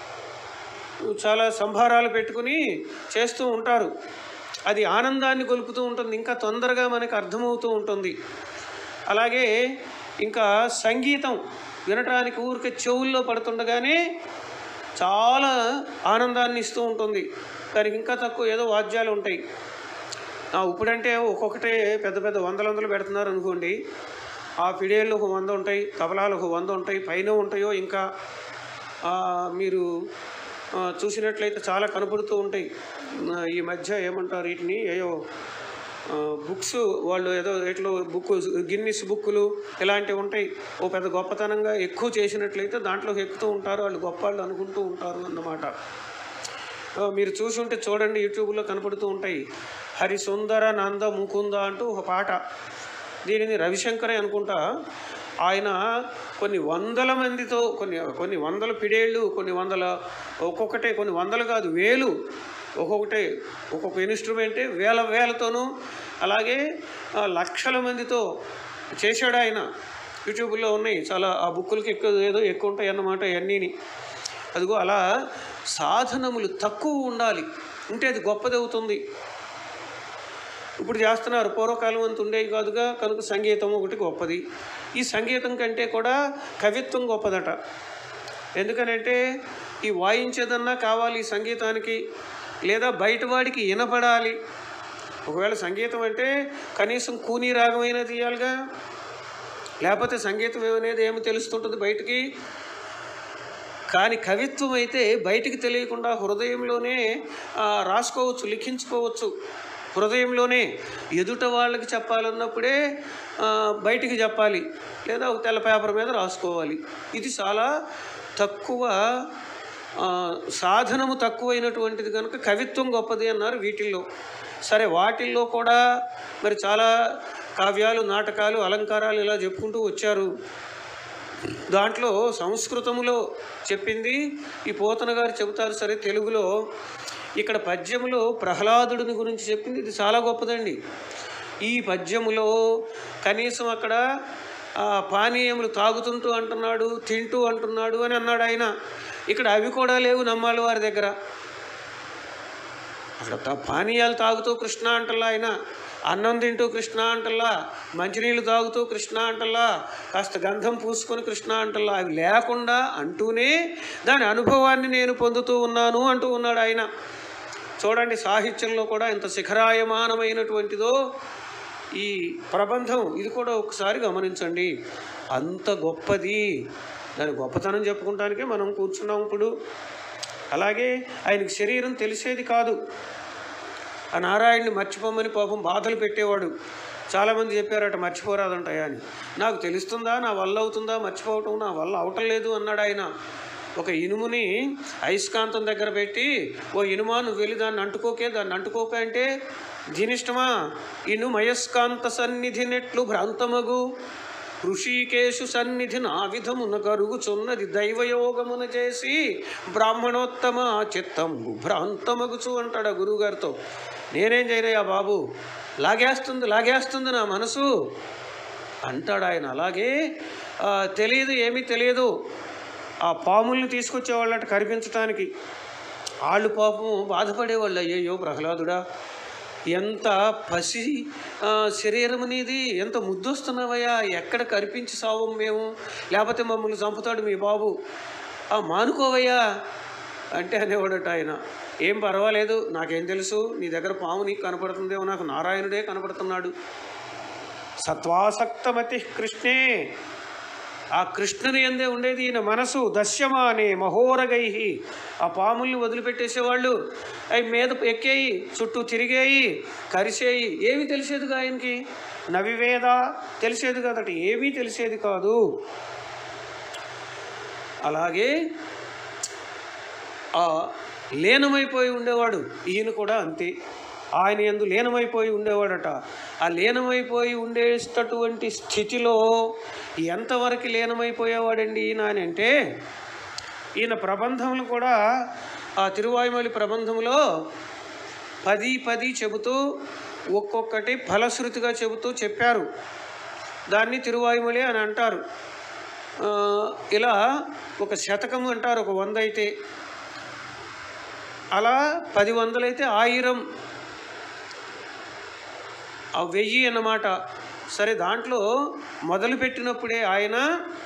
చాలా సంభారాలు పెట్టుకుని చేస్తూ ఉంటారు అది ఆనందాన్ని గొలుపుతూ ఉంటుంది ఇంకా తొందరగా మనకు అర్థమవుతూ ఉంటుంది అలాగే ఇంకా సంగీతం వినటానికి ఊరికే చెవుల్లో పడుతుండగానే చాలా ఆనందాన్ని ఇస్తూ ఉంటుంది దానికి ఇంకా తక్కువ ఏదో వాద్యాలు ఉంటాయి ఆ, ఇప్పుడంటే ఒక్కొక్కటే పెద్ద పెద్ద వందల వందలు పెడుతున్నారు అనుకోండి ఆ ఫిడేళ్ళు ఒక వంద ఉంటాయి తబలాలు ఒక వంద ఉంటాయి పైన ఉంటాయో ఇంకా ఆ, మీరు ఆ, చూసినట్లయితే చాలా కనపడుతూ ఉంటాయి ఆ, ఈ మధ్య ఏమంటారు వీటిని ఏయో బుక్స్ వాళ్ళు ఏదో ఎట్లో బుక్ గిన్నిస్ బుక్కులు ఇలాంటివి ఉంటాయి ఓ పెద్ద గొప్పతనంగా ఎక్కువ చేసినట్లయితే దాంట్లోకి ఎక్కుతూ ఉంటారు వాళ్ళు గొప్ప వాళ్ళు అనుకుంటూ ఉంటారు అన్నమాట ఆ, మీరు చూసుంటే చూడండి యూట్యూబ్లో కనపడుతూ ఉంటాయి హరి సుందర నంద ముకుంద అంటూ ఒక పాట దీనిని రవిశంకరే అనుకుంటా ఆయన కొన్ని వందల మందితో కొన్ని కొన్ని వందల పిడేళ్ళు కొన్ని వందల ఒక్కొక్కటే కొన్ని వందలు కాదు వేలు ఒక్కొక్కటే ఒక్కొక్క ఇన్స్ట్రుమెంటే వేల వేలతోనూ అలాగే ఆ, లక్షల మందితో చేశాడు ఆయన యూట్యూబ్లో ఉన్నాయి చాలా ఆ బుక్కులకి ఎక్కువ ఏదో ఎక్కువ ఉంటాయి అన్నమాట ఇవన్నీని అదిగో అలా సాధనములు తక్కువ ఉండాలి ఉంటే అది గొప్పది అవుతుంది ఇప్పుడు చేస్తున్నారు పూర్వకాలం అంత ఉండేవి కాదుగా కనుక సంగీతం ఒకటి గొప్పది ఈ సంగీతం కంటే కూడా కవిత్వం గొప్పదట ఎందుకనంటే ఈ వాయించేదన్నా కావాలి ఈ సంగీతానికి లేదా బయట వాడికి వినపడాలి ఒకవేళ సంగీతం అంటే కనీసం కూనీ రాగమైనా తీయాలిగా లేకపోతే సంగీతం ఏమనేది ఏమి తెలుస్తుంటుంది బయటికి కానీ కవిత్వం అయితే బయటికి తెలియకుండా హృదయంలోనే ఆ, రాసుకోవచ్చు లిఖించుకోవచ్చు హృదయంలోనే ఎదుట వాళ్ళకి చెప్పాలన్నప్పుడే ఆ, బయటికి చెప్పాలి లేదా ఒక తెల్ల పేపర్ మీద రాసుకోవాలి ఇది చాలా తక్కువ ఆ, సాధనము తక్కువైనటువంటిది కనుక కవిత్వం గొప్పది అన్నారు వీటిల్లో సరే వాటిల్లో కూడా మరి చాలా కావ్యాలు నాటకాలు అలంకారాలు ఇలా చెప్పుకుంటూ వచ్చారు దాంట్లో సంస్కృతములో చెప్పింది ఈ పోతన గారు చెబుతారు సరే తెలుగులో ఇక్కడ పద్యములో ప్రహ్లాదుడిని గురించి చెప్పింది ఇది చాలా గొప్పదండి ఈ పద్యములో కనీసం అక్కడ ఆ పానీయములు తాగుతుంటూ అంటున్నాడు తింటూ అంటున్నాడు అని అన్నాడు ఆయన ఇక్కడ అవి కూడా లేవు నమ్మాలి వారి దగ్గర అక్కడ తా- పానీయాలు తాగుతూ కృష్ణ అంటల్లా ఆయన అన్నం తింటూ కృష్ణ అంటల్లా మంచినీళ్ళు తాగుతూ కృష్ణ అంటల్లా కాస్త గంధం పూసుకొని కృష్ణ అంటల్లా అవి లేకుండా అంటూనే దాని అనుభవాన్ని నేను పొందుతూ ఉన్నాను అంటూ ఉన్నాడు ఆయన చూడండి సాహిత్యంలో కూడా ఇంత శిఖరాయమానమైనటువంటిదో ఈ ప్రబంధం ఇది కూడా ఒకసారి గమనించండి అంత గొప్పది దాని గొప్పతనం చెప్పుకుంటానికే మనం కూర్చున్నాం ఇప్పుడు అలాగే ఆయనకి శరీరం తెలిసేది కాదు ఆ నారాయణని మర్చిపోమని పాపం బాధలు పెట్టేవాడు చాలామంది చెప్పారట మర్చిపోరాదంటాయా అని నాకు తెలుస్తుందా నా వల్ల అవుతుందా మర్చిపోవటం నా వల్ల అవటం లేదు అన్నాడు ఆయన ఒక ఇనుముని అయస్కాంతం దగ్గర పెట్టి ఓ ఇనుమా నువ్వు వెళ్ళి దాన్ని అంటుకోకే దాన్ని అంటుకోక అంటే దీనిష్టమా ఇనుము అయస్కాంత సన్నిధి నెట్లు భ్రాంతమగు ఋషికేశు సన్నిధి నా విధమున కరుగుచున్నది దైవయోగమున చేసి బ్రాహ్మణోత్తమ చిత్తంబు భ్రాంతమగుచు అంటాడు ఆ గురువుగారితో నేనేం చేయనయ్యా బాబు లాగేస్తుంది లాగేస్తుంది నా మనసు అంటాడు ఆయన అలాగే ఆ, తెలియదు ఏమీ తెలియదు ఆ పాముల్ని తీసుకొచ్చేవాళ్ళట కనిపించటానికి వాళ్ళు పాపం బాధపడేవాళ్ళు అయ్యయ్యో ప్రహ్లాదుడా ఎంత పసి ఆ, శరీరం అనేది ఎంత ముద్దొస్తున్నావయ్యా ఎక్కడ కనిపించి సావం మేము లేకపోతే మమ్మల్ని చంపుతాడు మీ బాబు ఆ మానుకోవయ్యా అంటే అనేవాడట ఆయన ఏం పర్వాలేదు నాకేం తెలుసు నీ దగ్గర పాము నీకు కనపడుతుందేమో నాకు నారాయణుడే కనపడుతున్నాడు సత్వాసక్తమతి కృష్ణే ఆ కృష్ణుని ఎందే ఉండేది ఈయన మనసు దశ్యమానే మహోరగై ఆ పాముల్ని వదిలిపెట్టేసేవాళ్ళు అవి మీద ఎక్కేయి చుట్టూ తిరిగేయి కరిసేయి ఏమీ తెలిసేదిగా ఆయనకి నవివేద తెలిసేది కదట ఏమీ తెలిసేది కాదు అలాగే ఆ లీనమైపోయి ఉండేవాడు ఈయన కూడా అంతే ఆయన ఎందు లీనమైపోయి ఉండేవాడట ఆ లీనమైపోయి ఉండేటటువంటి స్థితిలో ఎంతవరకు లీనమైపోయేవాడండి ఈయన అని అంటే ఈయన ప్రబంధములు కూడా ఆ తిరువాయుమలి ప్రబంధంలో పది పది చెబుతూ ఒక్కొక్కటి ఫలశ్రుతిగా చెబుతూ చెప్పారు దాన్ని తిరువాయుమలి అని అంటారు ఆ, ఇలా ఒక శతకం అంటారు ఒక వంద అయితే అలా పది వందలైతే ఆయిరం ఆ వెయ్యి అన్నమాట సరే దాంట్లో మొదలుపెట్టినప్పుడే ఆయన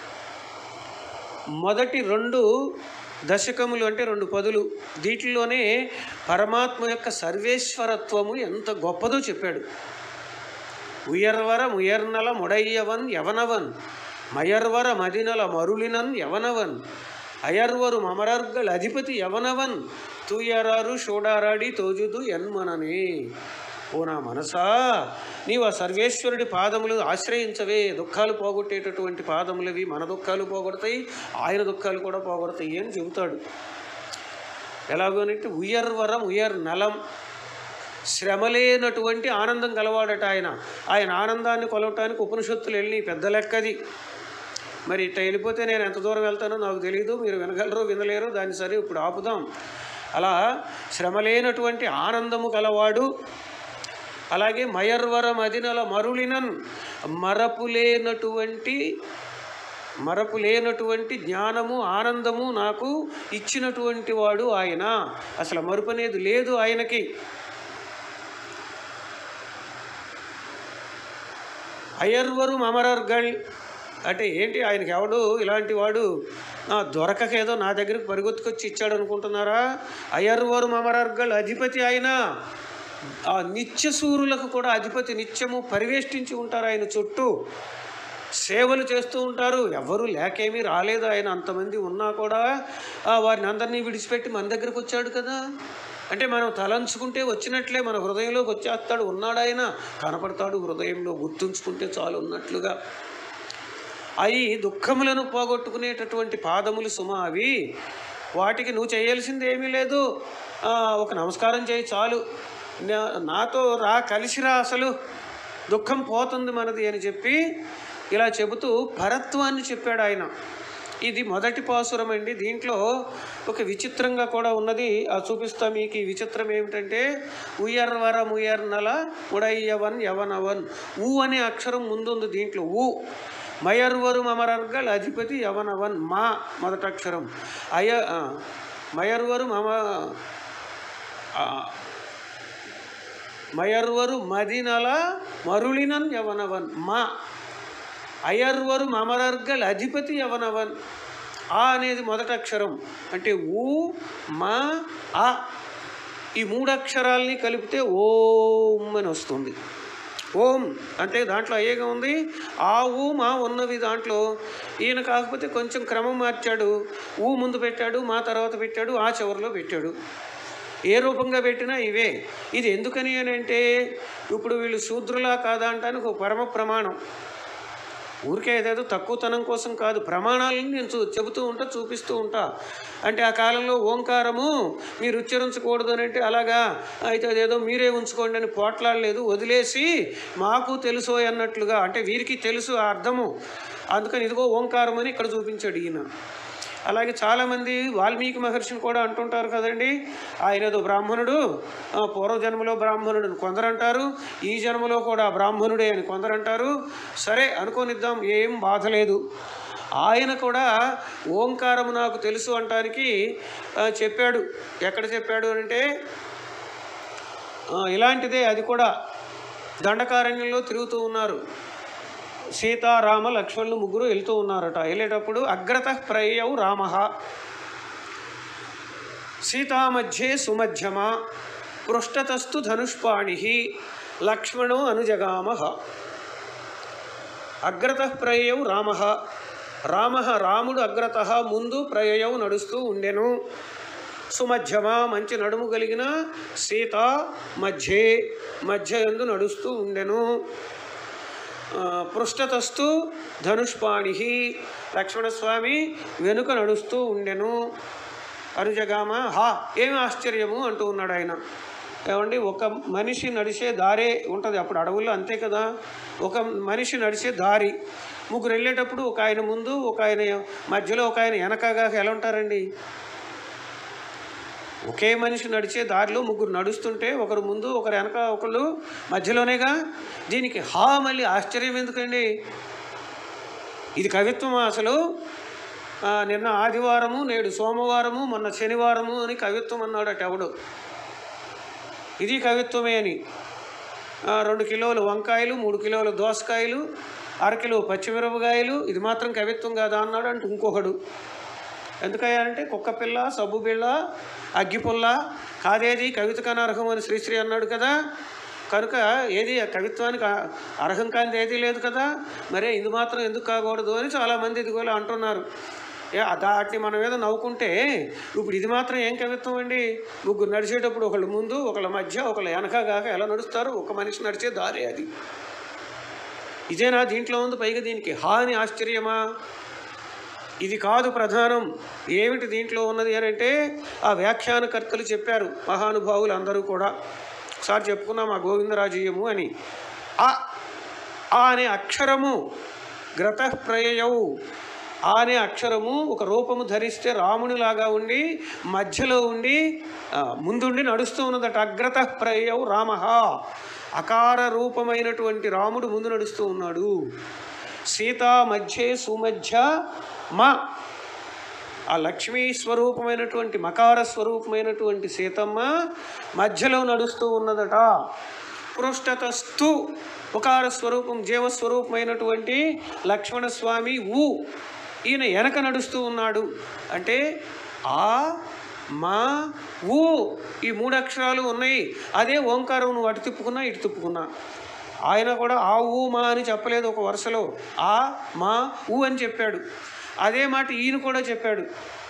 మొదటి రెండు దశకములు అంటే రెండు పదులు వీటిల్లోనే పరమాత్మ యొక్క సర్వేశ్వరత్వము ఎంత గొప్పదో చెప్పాడు ఉయర్వర ముయర్నల ముడయ్యవన్ యవనవన్ మయర్వర మదినల మరులినన్ యవనవన్ అయర్వరు మమరర్గల్ అధిపతి యవనవన్ తూయరారు షోడారాడి తోజుదు ఎన్మననే ఓ నా మనసా నీవు ఆ సర్వేశ్వరుడి పాదములు ఆశ్రయించవే దుఃఖాలు పోగొట్టేటటువంటి పాదములవి మన దుఃఖాలు పోగొడతాయి ఆయన దుఃఖాలు కూడా పోగొడతాయి అని చెబుతాడు ఎలాగోనంటే ఉయర్వరం ఉయర్ నలం శ్రమ లేనటువంటి ఆనందం గలవాడట ఆయన ఆయన ఆనందాన్ని కొలవటానికి ఉపనిషత్తులు వెళ్ళి పెద్ద లెక్కది మరి ఇట్లా వెళ్ళిపోతే నేను ఎంత దూరం వెళ్తానో నాకు తెలియదు మీరు వినగలరో వినలేరో దాన్ని సరే ఇప్పుడు ఆపుదాం అలా శ్రమ లేనటువంటి ఆనందము గలవాడు అలాగే మయర్వర మదినల మరులినన్ మరపు లేనటువంటి మరపు లేనటువంటి జ్ఞానము ఆనందము నాకు ఇచ్చినటువంటి వాడు ఆయన అసలు మరుపు అనేది లేదు ఆయనకి అయర్వరు మమరర్గల్ అంటే ఏంటి ఆయనకి ఎవడు ఇలాంటి వాడు ఆ, దొరకకేదో నా దగ్గరికి పరిగెత్తుకొచ్చి ఇచ్చాడు అనుకుంటున్నారా అయర్వరు మమరర్గల్ అధిపతి ఆయన ఆ నిత్యసూరులకు కూడా అధిపతి నిత్యము పరివేష్టించి ఉంటారు ఆయన చుట్టూ సేవలు చేస్తూ ఉంటారు ఎవరు లేకేమీ రాలేదు ఆయన అంతమంది ఉన్నా కూడా ఆ, వారిని అందరినీ విడిచిపెట్టి మన దగ్గరకు వచ్చాడు కదా అంటే మనం తలంచుకుంటే వచ్చినట్లే మన హృదయంలోకి వచ్చేస్తాడు ఉన్నాడు ఆయన కనపడతాడు హృదయంలో గుర్తుంచుకుంటే చాలు ఉన్నట్లుగా అవి దుఃఖములను పోగొట్టుకునేటటువంటి పాదములు సుమ అవి వాటికి నువ్వు చేయాల్సింది ఏమీ లేదు ఆ, ఒక నమస్కారం చేయి చాలు నా- నాతో రా కలిసిరా అసలు దుఃఖం పోతుంది మనది అని చెప్పి ఇలా చెబుతూ పరత్వాన్ని చెప్పాడు ఆయన ఇది మొదటి పాసురం అండి దీంట్లో ఒక విచిత్రంగా కూడా ఉన్నది ఆ చూపిస్తా మీకు ఈ విచిత్రం ఏమిటంటే ఉయర్వర ముయర్నల ఉడయ్యవన్ యవనవన్ ఊ అనే అక్షరం ముందుంది దీంట్లో ఊ మయర్వరు మమరర్గల్ అధిపతి యవనవన్ మా మొదటి అక్షరం అయ ఆ, మయర్వరు మమ ఆ, మయర్వరు మదినల మరుళినన్ యవనవన్ మా అయర్వరు మమరర్గల్ అధిపతి యవనవన్ ఆ అనేది మొదటి అక్షరం అంటే ఊ మా ఆ ఈ మూడు అక్షరాల్ని కలిపితే ఓం అని వస్తుంది ఓం అంటే దాంట్లో అయ్యేగా ఉంది ఆ ఊ మా ఉన్నవి దాంట్లో ఈయన కాకపోతే కొంచెం క్రమం మార్చాడు ఊ ముందు పెట్టాడు మా తర్వాత పెట్టాడు ఆ చివరిలో పెట్టాడు ఏ రూపంగా పెట్టినా ఇవే ఇది ఎందుకని అని అంటే ఇప్పుడు వీళ్ళు శూద్రులా కాదా అంటానికి ఒక పరమ ప్రమాణం ఊరికే ఏదేదో తక్కువతనం కోసం కాదు ప్రమాణాలను నేను చూ చెబుతూ ఉంటా చూపిస్తూ ఉంటా అంటే ఆ కాలంలో ఓంకారము మీరు ఉచ్చరించకూడదు అని అంటే అలాగా అయితే అదేదో మీరే ఉంచుకోండి అని పోట్లాడలేదు వదిలేసి మాకు తెలుసు అన్నట్లుగా అంటే వీరికి తెలుసు ఆ అర్థము అందుకని ఇదిగో ఓంకారం అని ఇక్కడ చూపించాడు ఈయన అలాగే చాలామంది వాల్మీకి మహర్షిని కూడా అంటుంటారు కదండి ఆయన ఏదో బ్రాహ్మణుడు ఆ, పూర్వజన్మలో బ్రాహ్మణుడు అని కొందరు అంటారు ఈ జన్మలో కూడా బ్రాహ్మణుడే అని కొందరు అంటారు సరే అనుకోనిద్దాం ఏం బాధ లేదు ఆయన కూడా ఓంకారము నాకు తెలుసు అంటానికి ఆ, చెప్పాడు ఎక్కడ చెప్పాడు అంటే ఆ, ఇలాంటిదే అది కూడా దండకారణ్యంలో తిరుగుతూ ఉన్నారు సీతారామ లక్ష్మణులు ముగ్గురు వెళ్తూ ఉన్నారట వెళ్ళేటప్పుడు అగ్రత ప్రయౌ రామ సీతామధ్యే సుమధ్యమ పృష్ఠతస్తు ధనుష్పాణి లక్ష్మణో అనుజగామ అగ్రత ప్రయౌ రామ రామ రాముడు అగ్రత ముందు ప్రయయౌ నడుస్తూ ఉండెను సుమధ్యమ మంచి నడుము కలిగిన సీత మధ్యే మధ్య ఎందు నడుస్తూ ఉండెను ఆ, పృష్ఠతస్తు ధనుష్పాణి లక్ష్మణస్వామి వెనుక నడుస్తూ ఉండెను అనుజగామ హా ఏమి ఆశ్చర్యము అంటూ ఉన్నాడు ఆయన ఏమండి ఒక మనిషి నడిచే దారే ఉంటుంది అప్పుడు అడవుల్లో అంతే కదా ఒక మనిషి నడిచే దారి ముగ్గురు వెళ్ళేటప్పుడు ఒక ఆయన ముందు ఒక ఆయన మధ్యలో ఒక ఆయన వెనకగా ఎలా ఉంటారండి ఒకే మనిషి నడిచే దారిలో ముగ్గురు నడుస్తుంటే ఒకరు ముందు ఒకరు వెనక ఒకరు మధ్యలోనేగా దీనికి హా మళ్ళీ ఆశ్చర్యం ఎందుకండి ఇది కవిత్వం అసలు ఆ, నిన్న ఆదివారము నేడు సోమవారము మొన్న శనివారము అని కవిత్వం అన్నాడట ఎవడు ఇది కవిత్వమే అని ఆ, రెండు కిలోలు వంకాయలు మూడు కిలోలు దోసకాయలు అరకిలో పచ్చిమిరపకాయలు ఇది మాత్రం కవిత్వం కాదా అన్నాడు అంటే ఇంకొకడు ఎందుకయ్యా అంటే కుక్క పిల్ల సబ్బు పిల్ల అగ్గిపుల్ల కాదేది కవితకు అనర్హం అని శ్రీశ్రీ అన్నాడు కదా కనుక ఏది ఆ కవిత్వానికి ఆ- అర్హం కానిది ఏదీ లేదు కదా మరే ఇది మాత్రం ఎందుకు కాకూడదు అని చాలామంది ఇది కూడా అంటున్నారు ఏ దాటిని మనం ఏదో నవ్వుకుంటే ఇప్పుడు ఇది మాత్రం ఏం కవిత్వం అండి ముగ్గురు నడిచేటప్పుడు ఒకళ్ళు ముందు ఒకళ్ళ మధ్య ఒకళ్ళ వెనక కాక ఎలా నడుస్తారు ఒక మనిషి నడిచే దారే అది ఇదేనా దీంట్లో ఉంది పైగా దీనికి హాని ఆశ్చర్యమా ఇది కాదు ప్రధానం ఏమిటి దీంట్లో ఉన్నది అని అంటే ఆ వ్యాఖ్యానకర్తలు చెప్పారు మహానుభావులు అందరూ కూడా ఒకసారి చెప్పుకున్నాం ఆ గోవిందరాజీయము అని ఆ ఆ అనే అక్షరము గ్రత ప్రయయవు ఆ అనే అక్షరము ఒక రూపము ధరిస్తే రామునిలాగా ఉండి మధ్యలో ఉండి ఆ, ముందుండి నడుస్తూ ఉన్నదట అగ్రత ప్రయయవు రామ అకార రూపమైనటువంటి రాముడు ముందు నడుస్తూ ఉన్నాడు సీతా మధ్యే సుమధ్య మా ఆ లక్ష్మీ స్వరూపమైనటువంటి మకార స్వరూపమైనటువంటి సీతమ్మ మధ్యలో నడుస్తూ ఉన్నదట పృష్ఠతస్థు ఉకార స్వరూపం జీవస్వరూపమైనటువంటి లక్ష్మణస్వామి ఊ ఈయన వెనక నడుస్తూ ఉన్నాడు అంటే ఆ మా ఊ ఈ మూడు అక్షరాలు ఉన్నాయి అదే ఓంకారం నువ్వు అటు తిప్పుకున్నా ఇటు తిప్పుకున్నా ఆయన కూడా ఆ ఊ మా అని చెప్పలేదు ఒక వరుసలో ఆ మా ఊ అని చెప్పాడు అదే మాట ఈయన కూడా చెప్పాడు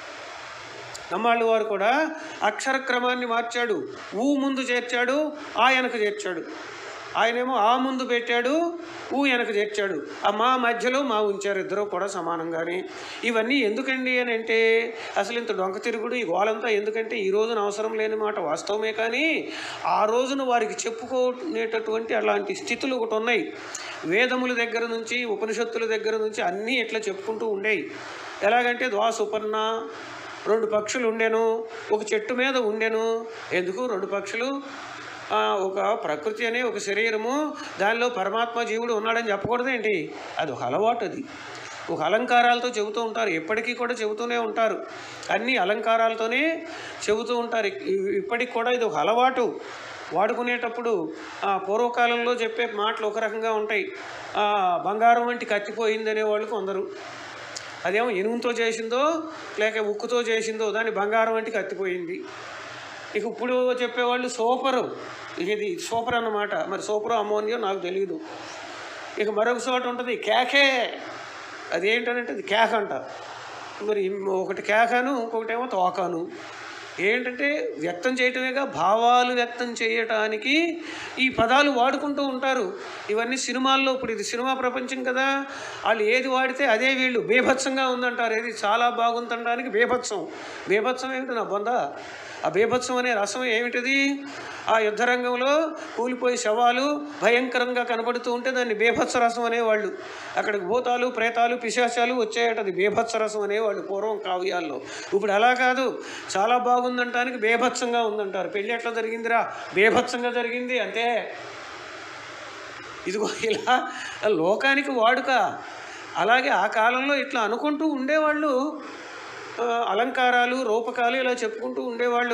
నమ్మాళ్ళు వారు కూడా అక్షర క్రమాన్ని మార్చాడు ఊ ముందు చేర్చాడు ఆ వెనక చేర్చాడు ఆయనేమో ఆ ముందు పెట్టాడు ఊ వెనక చేర్చాడు ఆ మా మధ్యలో మా ఉంచారు ఇద్దరు కూడా సమానంగానే ఇవన్నీ ఎందుకండి అని అంటే అసలు ఇంత డొంక తిరుగుడు ఈ గోలంతా ఎందుకంటే ఈ రోజున అవసరం లేని మాట వాస్తవమే కానీ ఆ రోజున వారికి చెప్పుకునేటటువంటి అలాంటి స్థితులు ఒకటి ఉన్నాయి వేదముల దగ్గర నుంచి ఉపనిషత్తుల దగ్గర నుంచి అన్నీ ఇట్లా చెప్పుకుంటూ ఉండేవి ఎలాగంటే ద్వాసుపర్ణ రెండు పక్షులు ఉండెను ఒక చెట్టు మీద ఉండెను ఎందుకు రెండు పక్షులు ఆ, ఒక ప్రకృతి అనే ఒక శరీరము దానిలో పరమాత్మ జీవుడు ఉన్నాడని చెప్పకూడదేంటి అది ఒక అలవాటు అది ఒక అలంకారాలతో చెబుతూ ఉంటారు ఎప్పటికీ కూడా చెబుతూనే ఉంటారు అన్ని అలంకారాలతోనే చెబుతూ ఉంటారు ఇ- ఇప్పటికి కూడా ఇది ఒక అలవాటు వాడుకునేటప్పుడు ఆ, పూర్వకాలంలో చెప్పే మాటలు ఒక రకంగా ఉంటాయి ఆ, బంగారం వంటి కత్తిపోయింది అనేవాళ్ళు కొందరు అదేమో ఇనుముతో చేసిందో లేక ఉక్కుతో చేసిందో దాన్ని బంగారం వంటి కత్తిపోయింది ఇక ఇప్పుడు చెప్పేవాళ్ళు సూపరు ఇది సూపర్ అన్నమాట మరి సూపర్ అమోనియో నాకు తెలియదు ఇక మరొక చోట ఉంటుంది కేకే అదేంటనంటే అది కేక అంట మరి ఒకటి కేకను ఇంకొకటేమో తోకాను ఏంటంటే వ్యక్తం చేయటమేగా భావాలు వ్యక్తం చేయటానికి ఈ పదాలు వాడుకుంటూ ఉంటారు ఇవన్నీ సినిమాల్లో ఇప్పుడు ఇది సినిమా ప్రపంచం కదా వాళ్ళు ఏది వాడితే అదే వీళ్ళు బీభత్సంగా ఉందంటారు ఏది చాలా బాగుందనడానికి బీభత్సం బీభత్సం ఏమిటి నా బొంద ఆ బీభత్సం అనే రసం ఏమిటిది ఆ యుద్ధరంగంలో కూలిపోయి శవాలు భయంకరంగా కనబడుతూ ఉంటే దాన్ని బీభత్స రసం అనేవాళ్ళు అక్కడికి భూతాలు ప్రేతాలు పిశాచాలు వచ్చాయట అది బీభత్స రసం అనేవాళ్ళు పూర్వం కావ్యాల్లో ఇప్పుడు అలా కాదు చాలా బాగుందంటానికి బీభత్సంగా ఉందంటారు పెళ్ళి ఎట్లా జరిగిందిరా బీభత్సంగా జరిగింది అంతే ఇదిగో ఇలా లోకానికి వాడుక అలాగే ఆ కాలంలో ఇట్లా అనుకుంటూ ఉండేవాళ్ళు ఆ, అలంకారాలు రూపకాలు ఇలా చెప్పుకుంటూ ఉండేవాళ్ళు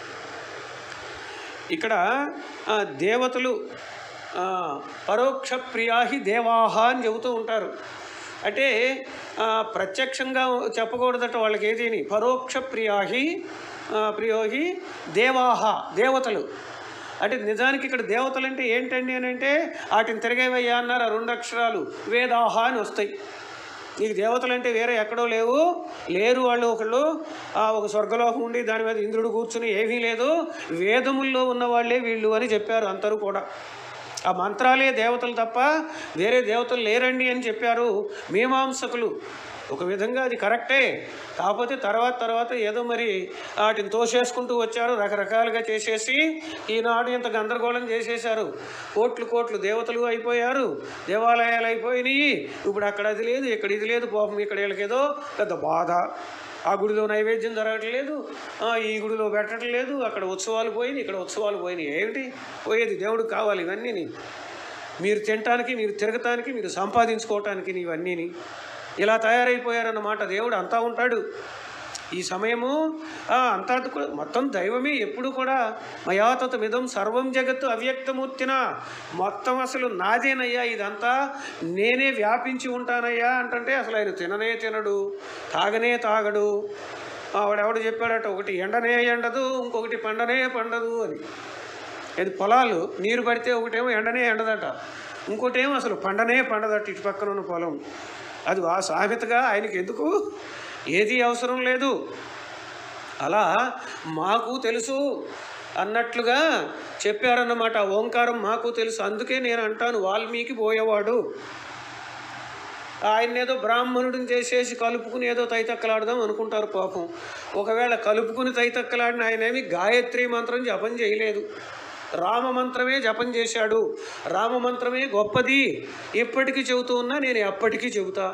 ఇక్కడ ఆ, దేవతలు ఆ, పరోక్ష ప్రియాహి దేవాహ అని చెబుతూ ఉంటారు అంటే ఆ, ప్రత్యక్షంగా చెప్పకూడదట వాళ్ళకి ఏదీని పరోక్ష ప్రియాహి ఆ, ప్రియోహి దేవాహ దేవతలు అంటే నిజానికి ఇక్కడ దేవతలు అంటే ఏంటండి అని అంటే వాటిని తిరగేవయ్యా అన్నారు ఆ రెండు అక్షరాలు వేదాహ అని వస్తాయి నీకు దేవతలు అంటే వేరే ఎక్కడో లేవు లేరు వాళ్ళు ఒకళ్ళు ఆ, ఒక స్వర్గలోకం ఉండి దాని మీద ఇంద్రుడు కూర్చుని ఏమీ లేదు వేదముల్లో ఉన్న వాళ్ళే వీళ్ళు అని చెప్పారు అందరూ కూడా ఆ మంత్రాలే దేవతలు తప్ప వేరే దేవతలు లేరండి అని చెప్పారు మీమాంసకులు ఒక విధంగా అది కరెక్టే కాకపోతే తర్వాత తర్వాత ఏదో మరి వాటిని తోసేసుకుంటూ వచ్చారు రకరకాలుగా చేసేసి ఈనాడు ఇంత గందరగోళం చేసేశారు కోట్లు కోట్లు దేవతలు అయిపోయారు దేవాలయాలు అయిపోయినాయి ఇప్పుడు అక్కడ అది లేదు ఇక్కడ ఇది లేదు పాపం ఇక్కడ వీళ్ళకేదో పెద్ద బాధ ఆ గుడిలో నైవేద్యం జరగట్లేదు ఆ, ఈ గుడిలో పెట్టట్లేదు అక్కడ ఉత్సవాలు పోయినాయి ఇక్కడ ఉత్సవాలు పోయినాయి ఏమిటి పోయేది దేవుడికి కావాలి ఇవన్నీ మీరు తినటానికి మీరు తిరగటానికి మీరు సంపాదించుకోవటానికి ఇవన్నీని ఇలా తయారైపోయారన్నమాట దేవుడు అంతా ఉంటాడు ఈ సమయము ఆ, అంతా కూడా మొత్తం దైవమే ఎప్పుడు కూడా మయాతత మిదం సర్వం జగత్తు అవ్యక్తమూర్తిన మొత్తం అసలు నాదేనయ్యా ఇదంతా నేనే వ్యాపించి ఉంటానయ్యా అంటుంటే అసలు ఆయన తిననే తినడు తాగనే తాగడు ఆవిడెవడు చెప్పాడట ఒకటి ఎండనే ఎండదు ఇంకొకటి పండనే పండదు అని ఇది పొలాలు నీరు పడితే ఒకటేమో ఎండనే ఎండదట ఇంకోటేమో అసలు పండనే పండదట ఇటు పక్కన ఉన్న పొలం అది ఆ సామెతగా ఆయనకి ఎందుకు ఏది అవసరం లేదు అలా మాకు తెలుసు అన్నట్లుగా చెప్పారన్నమాట ఓంకారం మాకు తెలుసు అందుకే నేను అంటాను వాల్మీకి పోయేవాడు ఆయన ఏదో బ్రాహ్మణుడిని చేసేసి కలుపుకుని ఏదో తైతక్కలాడదాం అనుకుంటారు పాపం ఒకవేళ కలుపుకుని తైతక్కలాడిన ఆయన ఏమి గాయత్రి మంత్రం జపం చేయలేదు రామ మంత్రమే జపం చేశాడు రామ మంత్రమే గొప్పది ఇప్పటికీ చెబుతూ ఉన్నా నేను ఎప్పటికీ చెబుతా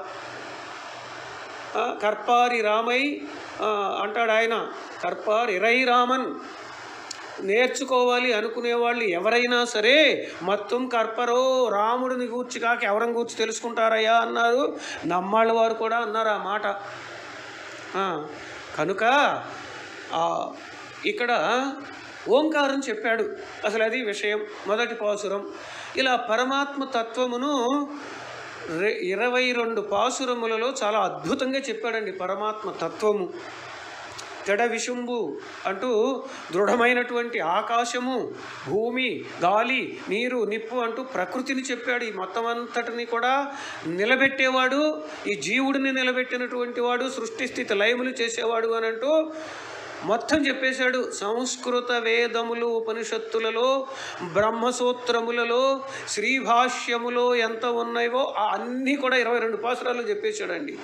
ఆ, కర్పారి రామై ఆ, అంటాడు ఆయన కర్పారి ఇరై రామన్ నేర్చుకోవాలి అనుకునే వాళ్ళు ఎవరైనా సరే మొత్తం కర్పరో రాముడిని గూర్చి కాక ఎవరిని గూర్చి తెలుసుకుంటారయ్యా అన్నారు నమ్మాళ్ళ వారు కూడా అన్నారు ఆ మాట ఆ, కనుక ఆ, ఇక్కడ ఓంకారం చెప్పాడు అసలు అది విషయం మొదటి పాసురం ఇలా పరమాత్మ తత్వమును రె- ఇరవై రెండు పాసురములలో చాలా అద్భుతంగా చెప్పాడండి పరమాత్మ తత్వము జడ విశుంభు అంటూ దృఢమైనటువంటి ఆకాశము భూమి గాలి నీరు నిప్పు అంటూ ప్రకృతిని చెప్పాడు ఈ మొత్తం అంతటిని కూడా నిలబెట్టేవాడు ఈ జీవుడిని నిలబెట్టినటువంటి వాడు సృష్టి స్థితి లయములు చేసేవాడు అని అంటూ మొత్తం చెప్పేశాడు సంస్కృత వేదములు ఉపనిషత్తులలో బ్రహ్మసూత్రములలో శ్రీభాష్యములో ఎంత ఉన్నాయో ఆ అన్నీ కూడా ఇరవై రెండు పాసురాలు చెప్పేశాడండి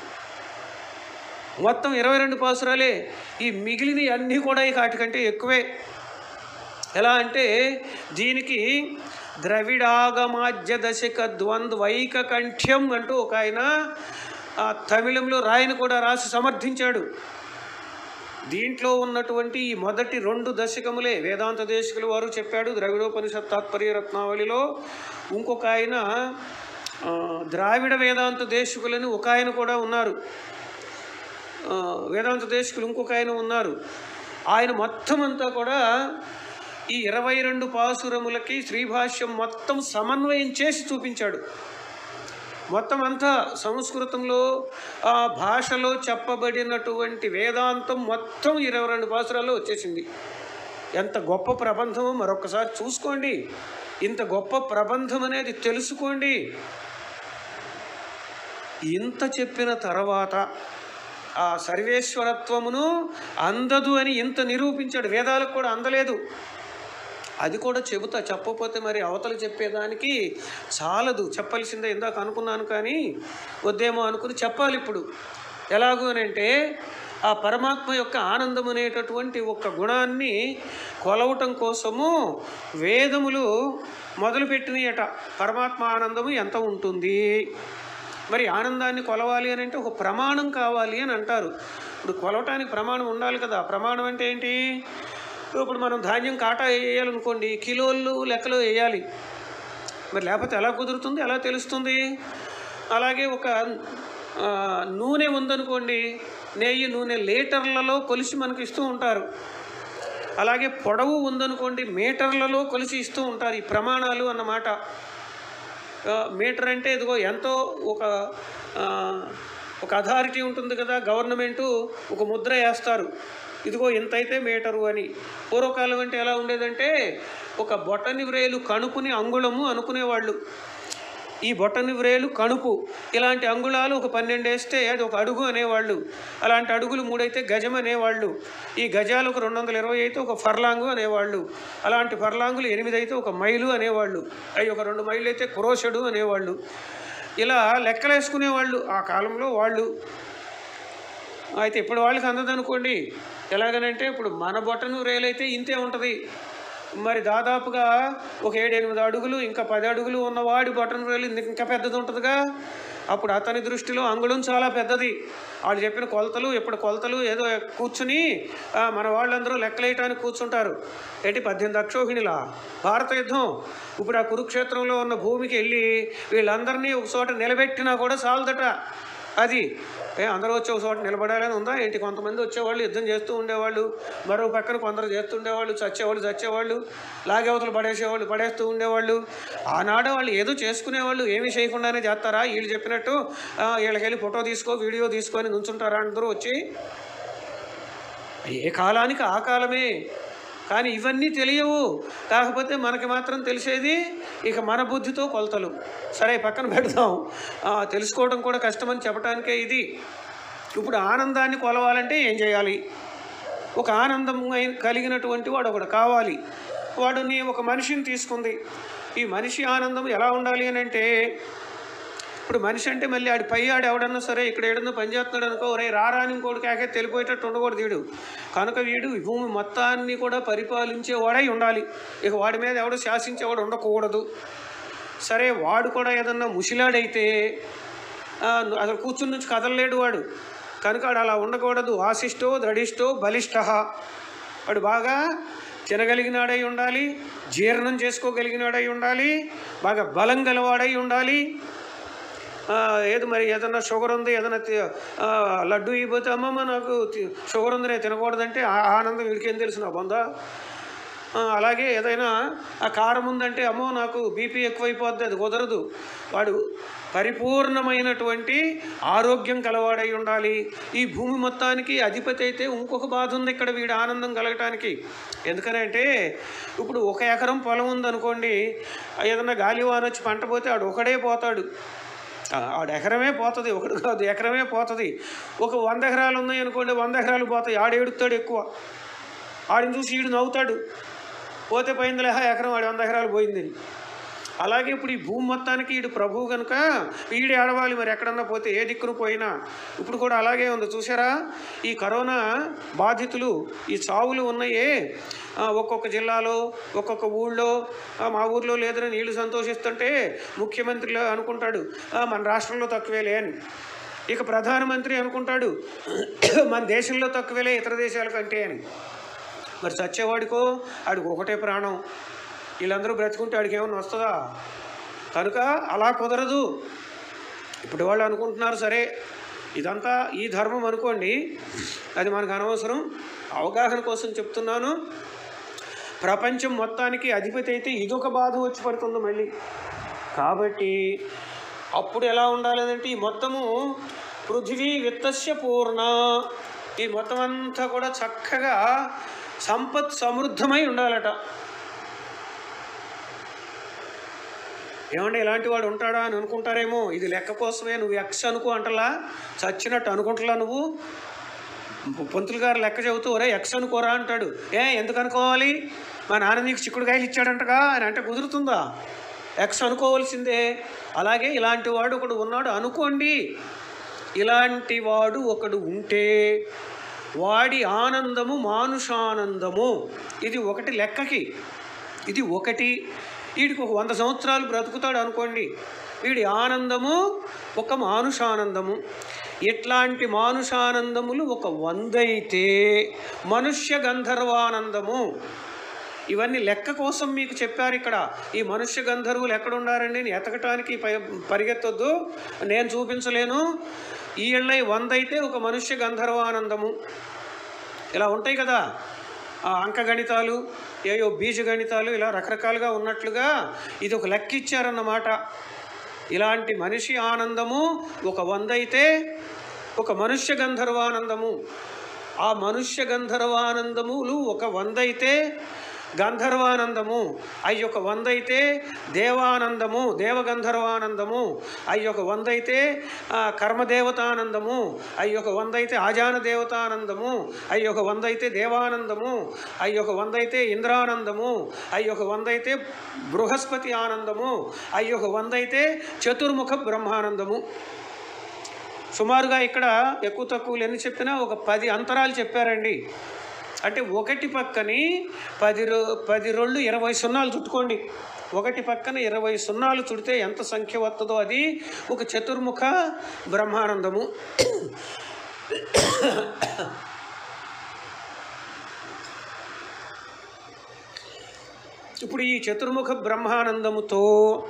మొత్తం ఇరవై రెండు పాసురాలే ఈ మిగిలిన అన్నీ కూడా ఇక వాటికంటే ఎక్కువే ఎలా అంటే దీనికి ద్రవిడాగమాజ్య దశక ద్వంద్వైక కంఠ్యం అంటూ ఒక ఆయన ఆ, తమిళంలో రాయని కూడా రాసి సమర్థించాడు దీంట్లో ఉన్నటువంటి ఈ మొదటి రెండు దశకములే వేదాంత దేశకుల వారు చెప్పాడు ద్రవిడోపనిషత్ తాత్పర్య రత్నావళిలో ఇంకొక ఆయన ఆ, ద్రావిడ వేదాంత దేశకులని ఒక ఆయన కూడా ఉన్నారు ఆ, వేదాంత దేశకులు ఇంకొక ఆయన ఉన్నారు ఆయన మొత్తం అంతా కూడా ఈ ఇరవై రెండు పాసురములకి శ్రీభాష్యం మొత్తం సమన్వయం చేసి చూపించాడు మొత్తం అంతా సంస్కృతంలో ఆ భాషలో చెప్పబడినటువంటి వేదాంతం మొత్తం ఇరవై రెండు పాసురాల్లో వచ్చేసింది ఎంత గొప్ప ప్రబంధమో మరొకసారి చూసుకోండి ఇంత గొప్ప ప్రబంధం అనేది తెలుసుకోండి ఇంత చెప్పిన తర్వాత ఆ సర్వేశ్వరత్వమును అందదు అని ఇంత నిరూపించాడు వేదాలకు కూడా అందలేదు అది కూడా చెబుతా చెప్పకపోతే మరి అవతల చెప్పేదానికి చాలదు చెప్పాల్సిందే ఇందాక అనుకున్నాను కానీ వద్దేమో అనుకుని చెప్పాలి ఇప్పుడు ఎలాగూ అని అంటే ఆ పరమాత్మ యొక్క ఆనందం అనేటటువంటి ఒక గుణాన్ని కొలవటం కోసము వేదములు మొదలుపెట్టినాయట పరమాత్మ ఆనందము ఎంత ఉంటుంది మరి ఆనందాన్ని కొలవాలి అని అంటే ఒక ప్రమాణం కావాలి అని అంటారు ఇప్పుడు కొలవటానికి ప్రమాణం ఉండాలి కదా ప్రమాణం అంటే ఏంటి ఇప్పుడు మనం ధాన్యం కాటా వేయాలనుకోండి కిలోలు లెక్కలో వేయాలి మరి లేకపోతే ఎలా కుదురుతుంది ఎలా తెలుస్తుంది అలాగే ఒక ఆ, నూనె ఉందనుకోండి నెయ్యి నూనె లీటర్లలో కొలిసి మనకు ఇస్తూ ఉంటారు అలాగే పొడవు ఉందనుకోండి మీటర్లలో కొలిసి ఇస్తూ ఉంటారు ఈ ప్రమాణాలు అన్నమాట ఆ, మీటర్ అంటే ఇదిగో ఎంతో ఒక ఆ, ఒక అథారిటీ ఉంటుంది కదా గవర్నమెంటు ఒక ముద్ర వేస్తారు ఇదిగో ఇంత అయితే మీటరు అని పూర్వకాలం అంటే ఎలా ఉండేదంటే ఒక బొటని వ్రేలు కణుపుని అంగుళము అనుకునేవాళ్ళు ఈ బొటని వ్రేలు కణుపు ఇలాంటి అంగుళాలు ఒక పన్నెండు వేస్తే అది ఒక అడుగు అనేవాళ్ళు అలాంటి అడుగులు మూడైతే గజం అనేవాళ్ళు ఈ గజాలు ఒక రెండు వందల ఇరవై అయితే ఒక ఫర్లాంగు అనేవాళ్ళు అలాంటి ఫర్లాంగులు ఎనిమిది అయితే ఒక మైలు అనేవాళ్ళు అవి ఒక రెండు మైళ్ళు అయితే క్రోషడు అనేవాళ్ళు ఇలా లెక్కలేసుకునేవాళ్ళు ఆ కాలంలో వాళ్ళు అయితే ఇప్పుడు వాళ్ళకి అందదనుకోండి ఎలాగనంటే ఇప్పుడు మన బొట్టను రేలైతే ఇంతే ఉంటుంది మరి దాదాపుగా ఒక ఏడెనిమిది అడుగులు ఇంకా పది అడుగులు ఉన్నవాడి బొట్టను రేలు ఇంకా పెద్దది ఉంటుందిగా అప్పుడు అతని దృష్టిలో అంగుళం చాలా పెద్దది వాళ్ళు చెప్పిన కొలతలు ఇప్పుడు కొలతలు ఏదో కూర్చుని ఆ, మన వాళ్ళందరూ లెక్కలేయటానికి కూర్చుంటారు ఏంటి పద్దెనిమిది అక్షోహిణిలా భారత యుద్ధం ఇప్పుడు ఆ కురుక్షేత్రంలో ఉన్న భూమికి వెళ్ళి వీళ్ళందరినీ ఒక చోట నిలబెట్టినా కూడా చాలదట అది ఏ అందరూ వచ్చి ఒక చోట నిలబడాలని ఉందా ఏంటి కొంతమంది వచ్చేవాళ్ళు యుద్ధం చేస్తూ ఉండేవాళ్ళు మరో పక్కన కొందరు చేస్తుండేవాళ్ళు చచ్చేవాళ్ళు చచ్చేవాళ్ళు లాగేవతలు పడేసేవాళ్ళు పడేస్తూ ఉండేవాళ్ళు ఆనాడు వాళ్ళు ఏదో చేసుకునేవాళ్ళు ఏమీ చేయకుండానే చేస్తారా వీళ్ళు చెప్పినట్టు ఆ, వీళ్ళకి వెళ్ళి ఫోటో తీసుకో వీడియో తీసుకొని నుంచుంటారా అందరూ వచ్చి ఏ కాలానికి ఆ కాలమే కానీ ఇవన్నీ తెలియవు కాకపోతే మనకి మాత్రం తెలిసేది ఇక మన బుద్ధితో కొలతలు సరే పక్కన పెడదాం ఆ, తెలుసుకోవడం కూడా కష్టమని చెప్పడానికే ఇది ఇప్పుడు ఆనందాన్ని కొలవాలంటే ఏం చేయాలి ఒక ఆనందం అయి- కలిగినటువంటి వాడు ఒకడు కావాలి వాడుని ఒక మనిషిని తీసుకుంది ఈ మనిషి ఆనందం ఎలా ఉండాలి అని అంటే ఇప్పుడు మనిషి అంటే మళ్ళీ ఆడి పై ఆడు ఎవడన్నా సరే ఇక్కడ ఏడన్నా పని చేస్తున్నాడు అనుకో రే రారా అని ఇంకోటి కాకే తెలిపోయేటట్టు ఉండకూడదు వీడు కనుక వీడు ఈ భూమి మొత్తాన్ని కూడా పరిపాలించేవాడై ఉండాలి ఇక వాడి మీద ఎవడు శాసించేవాడు ఉండకూడదు సరే వాడు కూడా ఏదన్నా ముసిలాడైతే ఆ, అసలు కూర్చుని నుంచి కదలలేడు వాడు కనుక వాడు అలా ఉండకూడదు ఆశిష్టో దృఢిష్టో బలిష్ట వాడు బాగా తినగలిగినాడై ఉండాలి జీర్ణం చేసుకోగలిగినాడై ఉండాలి బాగా బలం గలవాడై ఉండాలి ఆ, ఏది మరి ఏదన్నా షుగర్ ఉంది ఏదైనా తి- ఆ, లడ్డు ఇవ్వతే అమ్మమ్మ నాకు తి- షుగర్ ఉంది నేను తినకూడదంటే ఆ ఆనందం వీడికేం తెలుసు నా బొందా ఆ, అలాగే ఏదైనా ఆ కారం ఉందంటే అమ్మో నాకు బీపీ ఎక్కువైపోద్ది అది కుదరదు వాడు పరిపూర్ణమైనటువంటి ఆరోగ్యం కలవాడై ఉండాలి ఈ భూమి మొత్తానికి అధిపతి అయితే ఇంకొక బాధ ఉంది ఇక్కడ వీడి ఆనందం కలగటానికి ఎందుకనంటే ఇప్పుడు ఒక ఎకరం పొలం ఉందనుకోండి ఏదన్నా గాలివాన వచ్చి పంట పోతే ఆడు ఒకడే పోతాడు ఆ, ఆడు ఎకరమే పోతుంది ఒకటి కాదు ఎకరమే పోతుంది ఒక వంద ఎకరాలు ఉన్నాయి అనుకోండి వంద ఎకరాలు పోతాయి ఆడు ఏడుస్తాడు ఎక్కువ ఆడిని చూసి ఈడు నవ్వుతాడు పోతే పోయిందిలే హా, ఎకరం ఆడి వంద ఎకరాలు పోయిందని అలాగే ఇప్పుడు ఈ భూమి మొత్తానికి ఈడు ప్రభువు కనుక ఈడు ఏడవాలి మరి ఎక్కడన్నా పోతే ఏ దిక్కును పోయినా ఇప్పుడు కూడా అలాగే ఉంది చూసారా ఈ కరోనా బాధితులు ఈ చావులు ఉన్నాయే ఆ, ఒక్కొక్క జిల్లాలో ఒక్కొక్క ఊళ్ళో ఆ, మా ఊర్లో లేదని వీళ్ళు సంతోషిస్తుంటే ముఖ్యమంత్రిలో అనుకుంటాడు "ఆ, మన రాష్ట్రంలో తక్కువేలే అని ఇక ప్రధానమంత్రి అనుకుంటాడు మన దేశంలో తక్కువేలే ఇతర దేశాల కంటే అని మరి చచ్చేవాడికో ఆడికి ఒకటే ప్రాణం వీళ్ళందరూ బ్రతుకుంటే ఆడికి ఏమన్నా వస్తుందా కనుక అలా కుదరదు ఇప్పుడు వాళ్ళు అనుకుంటున్నారు సరే ఇదంతా ఈ ధర్మం అనుకోండి అది మనకు అనవసరం అవగాహన కోసం చెప్తున్నాను ప్రపంచం మొత్తానికి అధిపతి అయితే ఇదొక బాధ వచ్చి పడుతుంది మళ్ళీ కాబట్టి అప్పుడు ఎలా ఉండాలి అంటే ఈ మొత్తము పృథివీ విత్తస్య పూర్ణ ఈ మొత్తం అంతా కూడా చక్కగా సంపత్ సమృద్ధమై ఉండాలట ఏమంటే ఇలాంటి వాడు ఉంటాడా అని అనుకుంటారేమో ఇది లెక్క కోసమే నువ్వు ఎక్స్ అనుకో అంటలా చచ్చినట్టు అనుకుంటలా నువ్వు పంతులు గారు లెక్క చెబుతూ ఒరే ఎక్స్ అనుకోరా అంటాడు ఏ ఎందుకు అనుకోవాలి మా నాన్న నీకు చిక్కుడుకాయలు ఇచ్చాడంటగా అని అంటే కుదురుతుందా ఎక్స్ అనుకోవాల్సిందే అలాగే ఇలాంటి వాడు ఒకడు ఉన్నాడు అనుకోండి ఇలాంటి వాడు ఒకడు ఉంటే వాడి ఆనందము మానుషానందము ఇది ఒకటి లెక్కకి ఇది ఒకటి వీడికి ఒక వంద సంవత్సరాలు బ్రతుకుతాడు అనుకోండి వీడి ఆనందము ఒక మానుషానందము ఇట్లాంటి మానుషానందములు ఒక వందైతే మనుష్య గంధర్వానందము ఇవన్నీ లెక్క కోసం మీకు చెప్పారు ఇక్కడ ఈ మనుష్య గంధర్వులు ఎక్కడున్నారండి అని ఎతకటానికి ప- పరిగెత్తొద్దు నేను చూపించలేను ఈ ఏళ్ళై వంద అయితే ఒక మనుష్య గంధర్వానందము ఇలా ఉంటాయి కదా ఆ అంకగణితాలు ఏయో బీజగణితాలు ఇలా రకరకాలుగా ఉన్నట్లుగా ఇది ఒక లెక్క ఇచ్చారన్నమాట ఇలాంటి మనిషి ఆనందము ఒక వంద అయితే ఒక మనుష్య గంధర్వానందము ఆ మనుష్య గంధర్వానందములు ఒక వంద అయితే గంధర్వానందము అయ్యొక వంద అయితే దేవానందము దేవగంధర్వానందము అయ్యొక వంద అయితే ఆ, కర్మదేవతానందము అయ్యొక వంద అయితే ఆజాన దేవతానందము అయ్యొక వంద అయితే దేవానందము అయ్యొక వంద అయితే ఇంద్రానందము అయ్యొక వంద అయితే బృహస్పతి ఆనందము అయ్యొక వంద అయితే చతుర్ముఖ బ్రహ్మానందము సుమారుగా ఇక్కడ ఎక్కువ తక్కువలు ఎన్ని చెప్పినా ఒక పది అంతరాలు చెప్పారండి అంటే ఒకటి పక్కని పది రో పది రెండు ఇరవై సున్నాలు చుట్టుకోండి ఒకటి పక్కన ఇరవై సున్నాలు చుడితే ఎంత సంఖ్య వస్తుందో అది ఒక చతుర్ముఖ బ్రహ్మానందము ఇప్పుడు ఈ చతుర్ముఖ బ్రహ్మానందముతో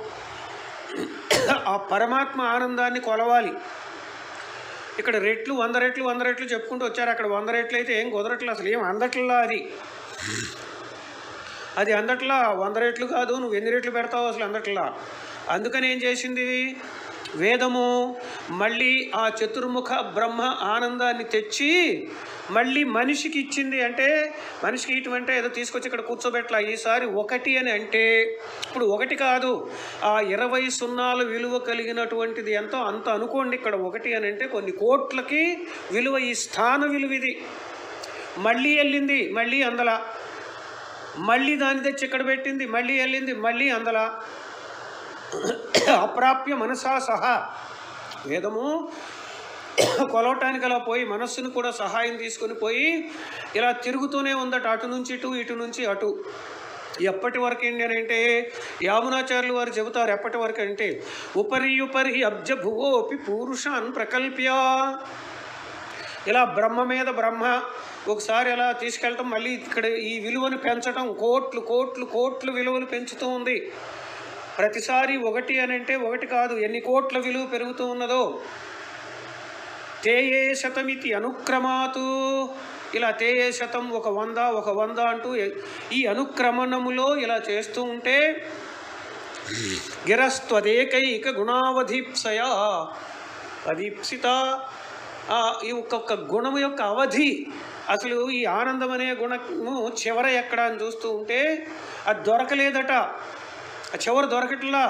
ఆ పరమాత్మ ఆనందాన్ని కొలవాలి ఇక్కడ రెట్లు వంద రెట్లు వంద రెట్లు చెప్పుకుంటూ వచ్చారు అక్కడ వంద రెట్లు అయితే ఏం కుదరట్లేదు అసలు ఏం అందట్లా అది అది అందట్లా వంద రెట్లు కాదు నువ్వు ఎన్ని రెట్లు పెడతావు అసలు అందట్లా అందుకని ఏం చేసింది వేదము మళ్ళీ ఆ చతుర్ముఖ బ్రహ్మ ఆనందాన్ని తెచ్చి మళ్ళీ మనిషికి ఇచ్చింది అంటే మనిషికి ఇటువంటి ఏదో తీసుకొచ్చి ఇక్కడ కూర్చోబెట్టలా ఈసారి ఒకటి అని అంటే ఇప్పుడు ఒకటి కాదు ఆ ఇరవై సున్నాలు విలువ కలిగినటువంటిది ఎంతో అంత అనుకోండి ఇక్కడ ఒకటి అని అంటే కొన్ని కోట్లకి విలువ ఈ స్థాన విలువ ఇది మళ్ళీ వెళ్ళింది మళ్ళీ అందలా మళ్ళీ దాన్ని తెచ్చి ఇక్కడ పెట్టింది మళ్ళీ వెళ్ళింది మళ్ళీ అందలా అప్రాప్య మనసా సహా వేదము కొలవటానికి అలా పోయి మనస్సును కూడా సహాయం తీసుకొని పోయి ఇలా తిరుగుతూనే ఉందట అటు నుంచి ఇటు ఇటు నుంచి అటు ఎప్పటి వరకు ఏంటి అని అంటే యామునాచార్యులు వారు చెబుతారు ఎప్పటి వరకు అంటే ఉపరి ఉపరి అబ్జ భువోపి పూరుషాన్ ప్రకల్ప్య ఇలా బ్రహ్మ మీద బ్రహ్మ ఒకసారి అలా తీసుకెళ్ళటం మళ్ళీ ఇక్కడ ఈ విలువను పెంచటం కోట్లు కోట్లు కోట్లు విలువలు పెంచుతూ ఉంది ప్రతిసారి ఒకటి అని అంటే ఒకటి కాదు ఎన్ని కోట్ల విలువ పెరుగుతూ ఉన్నదో తేయే శతమితి అనుక్రమాతు ఇలా తేయే శతం ఒక వంద ఒక వంద అంటూ ఎ- ఈ అనుక్రమణములో ఇలా చేస్తూ ఉంటే గిరస్త్వదేకైక గుణావధీప్సయ అదీప్సిత ఆ, ఈ ఒక్కొక్క గుణము యొక్క అవధి అసలు ఈ ఆనందం అనే గుణము చివర ఎక్కడ అని చూస్తూ ఉంటే అది దొరకలేదట ఆ చివర దొరకట్లా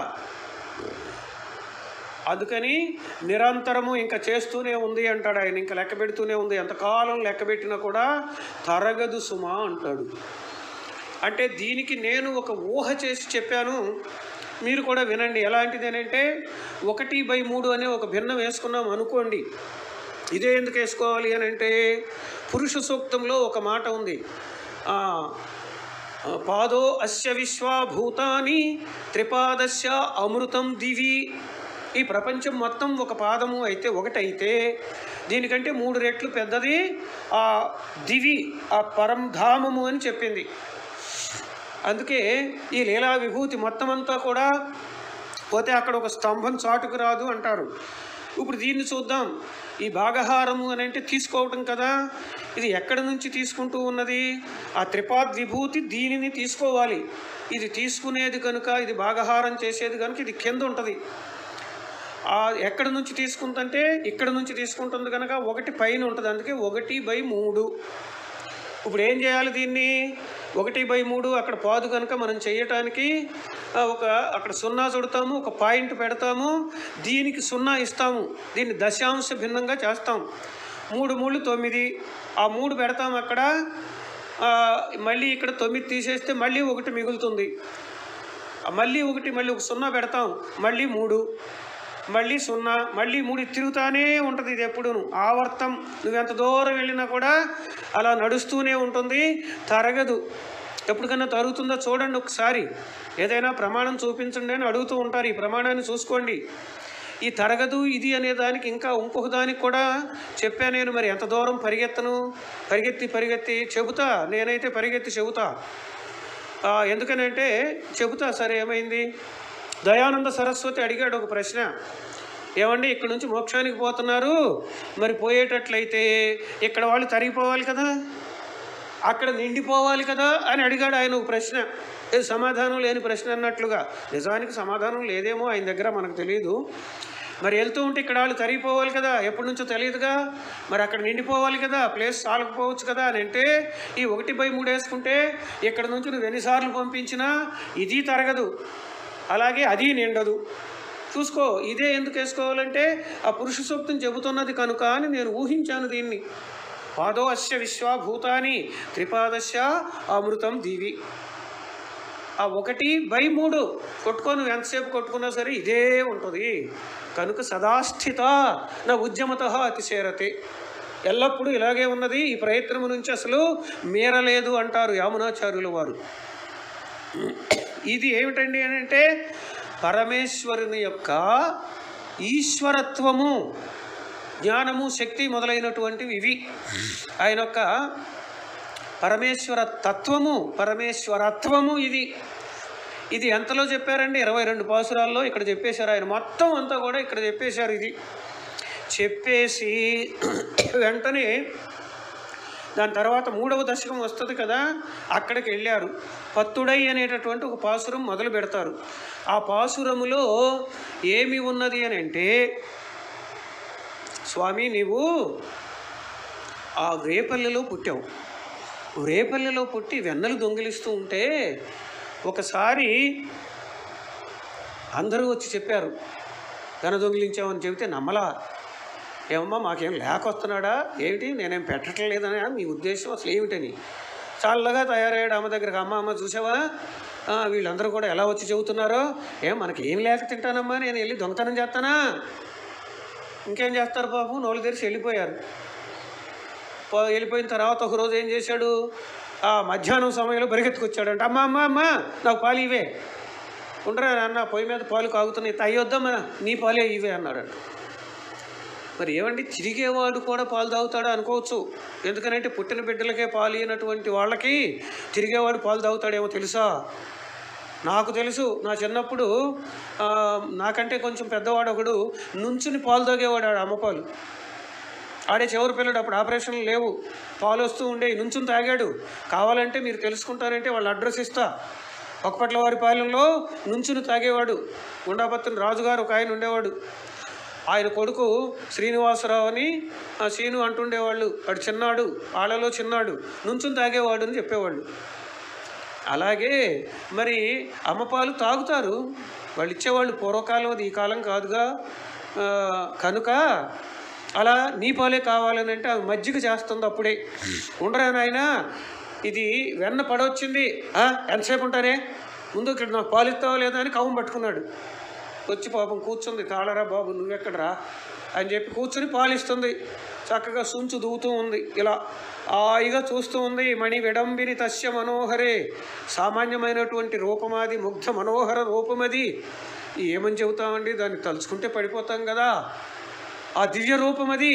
అందుకని నిరంతరము ఇంకా చేస్తూనే ఉంది అంటాడు ఆయన ఇంకా లెక్క పెడుతూనే ఉంది ఎంతకాలం లెక్క పెట్టినా కూడా తరగదు సుమా అంటాడు అంటే దీనికి నేను ఒక ఊహ చేసి చెప్పాను మీరు కూడా వినండి ఎలాంటిది అని అంటే ఒకటి బై మూడు అనే ఒక భిన్నం వేసుకున్నాం అనుకోండి ఇదే ఎందుకు వేసుకోవాలి అని అంటే పురుష సూక్తంలో ఒక మాట ఉంది ఆ, ఆ, పాదో అస్య విశ్వాభూతాని త్రిపాదస్య అమృతం దివి ఈ ప్రపంచం మొత్తం ఒక పాదము అయితే ఒకటైతే దీనికంటే మూడు రెట్లు పెద్దది ఆ దివి ఆ పరంధామము అని చెప్పింది అందుకే ఈ లీలా విభూతి మొత్తం అంతా కూడా పోతే అక్కడ ఒక స్తంభం చాటుకు రాదు అంటారు ఇప్పుడు దీన్ని చూద్దాం ఈ భాగహారము అని అంటే తీసుకోవటం కదా ఇది ఎక్కడి నుంచి తీసుకుంటూ ఉన్నది ఆ త్రిపాద్ విభూతి దీనిని తీసుకోవాలి ఇది తీసుకునేది కనుక ఇది భాగహారం చేసేది కనుక ఇది కింద ఉంటుంది ఆ ఎక్కడి నుంచి తీసుకుంటుంటే ఇక్కడ నుంచి తీసుకుంటుంది కనుక ఒకటి పైన ఉంటుంది అందుకే ఒకటి బై మూడు ఇప్పుడు ఏం చేయాలి దీన్ని ఒకటి బై మూడు అక్కడ పాదు కనుక మనం చేయటానికి ఆ, ఒక అక్కడ సున్నా చుడతాము ఒక పాయింట్ పెడతాము దీనికి సున్నా ఇస్తాము దీన్ని దశాంశ భిన్నంగా చేస్తాం మూడు మూడు తొమ్మిది ఆ మూడు పెడతాం అక్కడ ఆ, మళ్ళీ ఇక్కడ తొమ్మిది తీసేస్తే మళ్ళీ ఒకటి మిగులుతుంది ఆ, మళ్ళీ ఒకటి మళ్ళీ ఒక సున్నా పెడతాం మళ్ళీ మూడు మళ్ళీ సున్నా మళ్ళీ మూడు తిరుగుతానే ఉంటుంది ఇది ఎప్పుడును ఆవర్తం నువ్వెంత దూరం వెళ్ళినా కూడా అలా నడుస్తూనే ఉంటుంది తరగదు ఎప్పటికన్నా తరుగుతుందో చూడండి ఒకసారి ఏదైనా ప్రమాణం చూపించండి అని అడుగుతూ ఉంటారు ఈ ప్రమాణాన్ని చూసుకోండి ఈ తరగదు ఇది అనే దానికి ఇంకా ఇంకొక దానికి కూడా చెప్పా నేను మరి ఎంత దూరం పరిగెత్తను పరిగెత్తి పరిగెత్తి చెబుతా నేనైతే పరిగెత్తి చెబుతా ఆ, ఎందుకనంటే చెబుతా సరే ఏమైంది దయానంద సరస్వతి అడిగాడు ఒక ప్రశ్న ఏమండి ఇక్కడ నుంచి మోక్షానికి పోతున్నారు మరి పోయేటట్లయితే ఇక్కడ వాళ్ళు తరిగిపోవాలి కదా అక్కడ నిండిపోవాలి కదా అని అడిగాడు ఆయన ఒక ప్రశ్న ఇది సమాధానం లేని ప్రశ్న అన్నట్లుగా నిజానికి సమాధానం లేదేమో ఆయన దగ్గర మనకు తెలియదు మరి వెళ్తూ ఉంటే ఇక్కడ వాళ్ళు తరిగిపోవాలి కదా ఎప్పటి నుంచో తెలియదుగా మరి అక్కడ నిండిపోవాలి కదా ప్లేస్ చాలకపోవచ్చు కదా అని అంటే ఈ ఒకటి బై మూడు వేసుకుంటే ఇక్కడ నుంచి నువ్వు ఎన్నిసార్లు పంపించినా ఇది తరగదు అలాగే అది నిండదు చూసుకో ఇదే ఎందుకు వేసుకోవాలంటే ఆ పురుష సూక్తం చెబుతున్నది కనుక అని నేను ఊహించాను దీన్ని పాదో అస్య విశ్వాభూతాని త్రిపాదస్య అమృతం దివి ఆ ఒకటి బై మూడు కొట్టుకో నువ్వు ఎంతసేపు కొట్టుకున్నా సరే ఇదే ఉంటుంది కనుక సదాస్థిత నా ఉద్యమత అతిశేరతే ఎల్లప్పుడూ ఇలాగే ఉన్నది ఈ ప్రయత్నము నుంచి అసలు మీరలేదు అంటారు యామునాచార్యుల వారు ఇది ఏమిటండి అని అంటే పరమేశ్వరుని యొక్క ఈశ్వరత్వము జ్ఞానము శక్తి మొదలైనటువంటివి ఇవి ఆయన యొక్క పరమేశ్వర తత్వము పరమేశ్వరత్వము ఇది ఇది ఎంతలో చెప్పారండి ఇరవై రెండు పాసురాల్లో ఇక్కడ చెప్పేశారు ఆయన మొత్తం అంతా కూడా ఇక్కడ చెప్పేశారు ఇది చెప్పేసి వెంటనే దాని తర్వాత మూడవ దశకం వస్తుంది కదా అక్కడికి వెళ్ళారు పత్తుడై అనేటటువంటి ఒక పాసురం మొదలు పెడతారు ఆ పాసురములో ఏమి ఉన్నది అని అంటే స్వామి నీవు ఆ రేపల్లెలో పుట్టావు రేపల్లెలో పుట్టి వెన్నెలు దొంగిలిస్తూ ఉంటే ఒకసారి అందరూ వచ్చి చెప్పారు వెన దొంగిలించామని చెబితే నమ్మలా ఏమమ్మా మాకేం లేక వస్తున్నాడా ఏమిటి నేనేం పెట్టట్లేదని మీ ఉద్దేశం అసలు ఏమిటని చల్లగా తయారయ్యాడు అమ్మ దగ్గరకు అమ్మ అమ్మ చూసావా ఆ, వీళ్ళందరూ కూడా ఎలా వచ్చి చెబుతున్నారో ఏం మనకి ఏం లేక తింటానమ్మా నేను వెళ్ళి దొంగతనం చేస్తానా ఇంకేం చేస్తారు పాపం నోళ్ళు తెరిచి వెళ్ళిపోయారు పో- వెళ్ళిపోయిన తర్వాత ఒక రోజు ఏం చేశాడు ఆ మధ్యాహ్నం సమయంలో పరిగెత్తుకొచ్చాడంట అమ్మ అమ్మ అమ్మ నాకు పాలు ఇవే ఉండరా నాన్న పొయ్యి మీద పాలు కాగుతున్నాయి అయ్యొద్దమ్మా నీ పాలే ఇవే అన్నాడంట మరి ఏమండి తిరిగేవాడు కూడా పాలు తాగుతాడా అనుకోవచ్చు ఎందుకనంటే పుట్టిన బిడ్డలకే పాలు ఇవ్వనటువంటి వాళ్ళకి తిరిగేవాడు పాలు తాగుతాడేమో తెలుసా నాకు తెలుసు నా చిన్నప్పుడు ఆ, నాకంటే కొంచెం పెద్దవాడు ఒకడు నుంచుని పాలు తాగేవాడు ఆడ అమ్మ పాలు ఆడే చివరి పిల్లడు అప్పుడు ఆపరేషన్లు లేవు పాలు వస్తూ ఉండే నుంచుని తాగాడు కావాలంటే మీరు తెలుసుకుంటారంటే వాళ్ళ అడ్రస్ ఇస్తా ఒకపట్ల వారి పాలెంలో నుంచుని తాగేవాడు గుండాపత్తిని రాజుగారు ఒక ఆయన ఉండేవాడు ఆయన కొడుకు శ్రీనివాసరావు అని ఆ శ్రీను అంటుండేవాళ్ళు వాడు చిన్నాడు వాళ్ళలో చిన్నాడు నుంచుని తాగేవాడు అని చెప్పేవాళ్ళు అలాగే మరి అమ్మపాలు తాగుతారు వాళ్ళు ఇచ్చేవాళ్ళు పూర్వకాలం అది ఈ కాలం కాదుగా ఆ, కనుక అలా నీ పాలే కావాలని అంటే ఆమె మజ్జిగ చేస్తుంది అప్పుడే ఉండరా నాయనా ఇది వెన్న పడవచ్చింది "ఆ, ఎంతసేపు ఉంటానే ముందు ఇక్కడ నాకు పాలు ఇస్తావా లేదా అని కవ్వం పట్టుకున్నాడు వచ్చి పాపం కూర్చుంది తాళరా బాబు నువ్వెక్కడరా అని చెప్పి కూర్చుని పాలిస్తుంది చక్కగా సుంచు దూవుతూ ఉంది ఇలా హాయిగా చూస్తూ ఉంది మణి విడంబిని తస్య మనోహరే సామాన్యమైనటువంటి రూపమాది ముగ్ధ మనోహర రూపమది ఏమని చెబుతామండి దాన్ని తలుచుకుంటే పడిపోతాం కదా ఆ దివ్య రూపం అది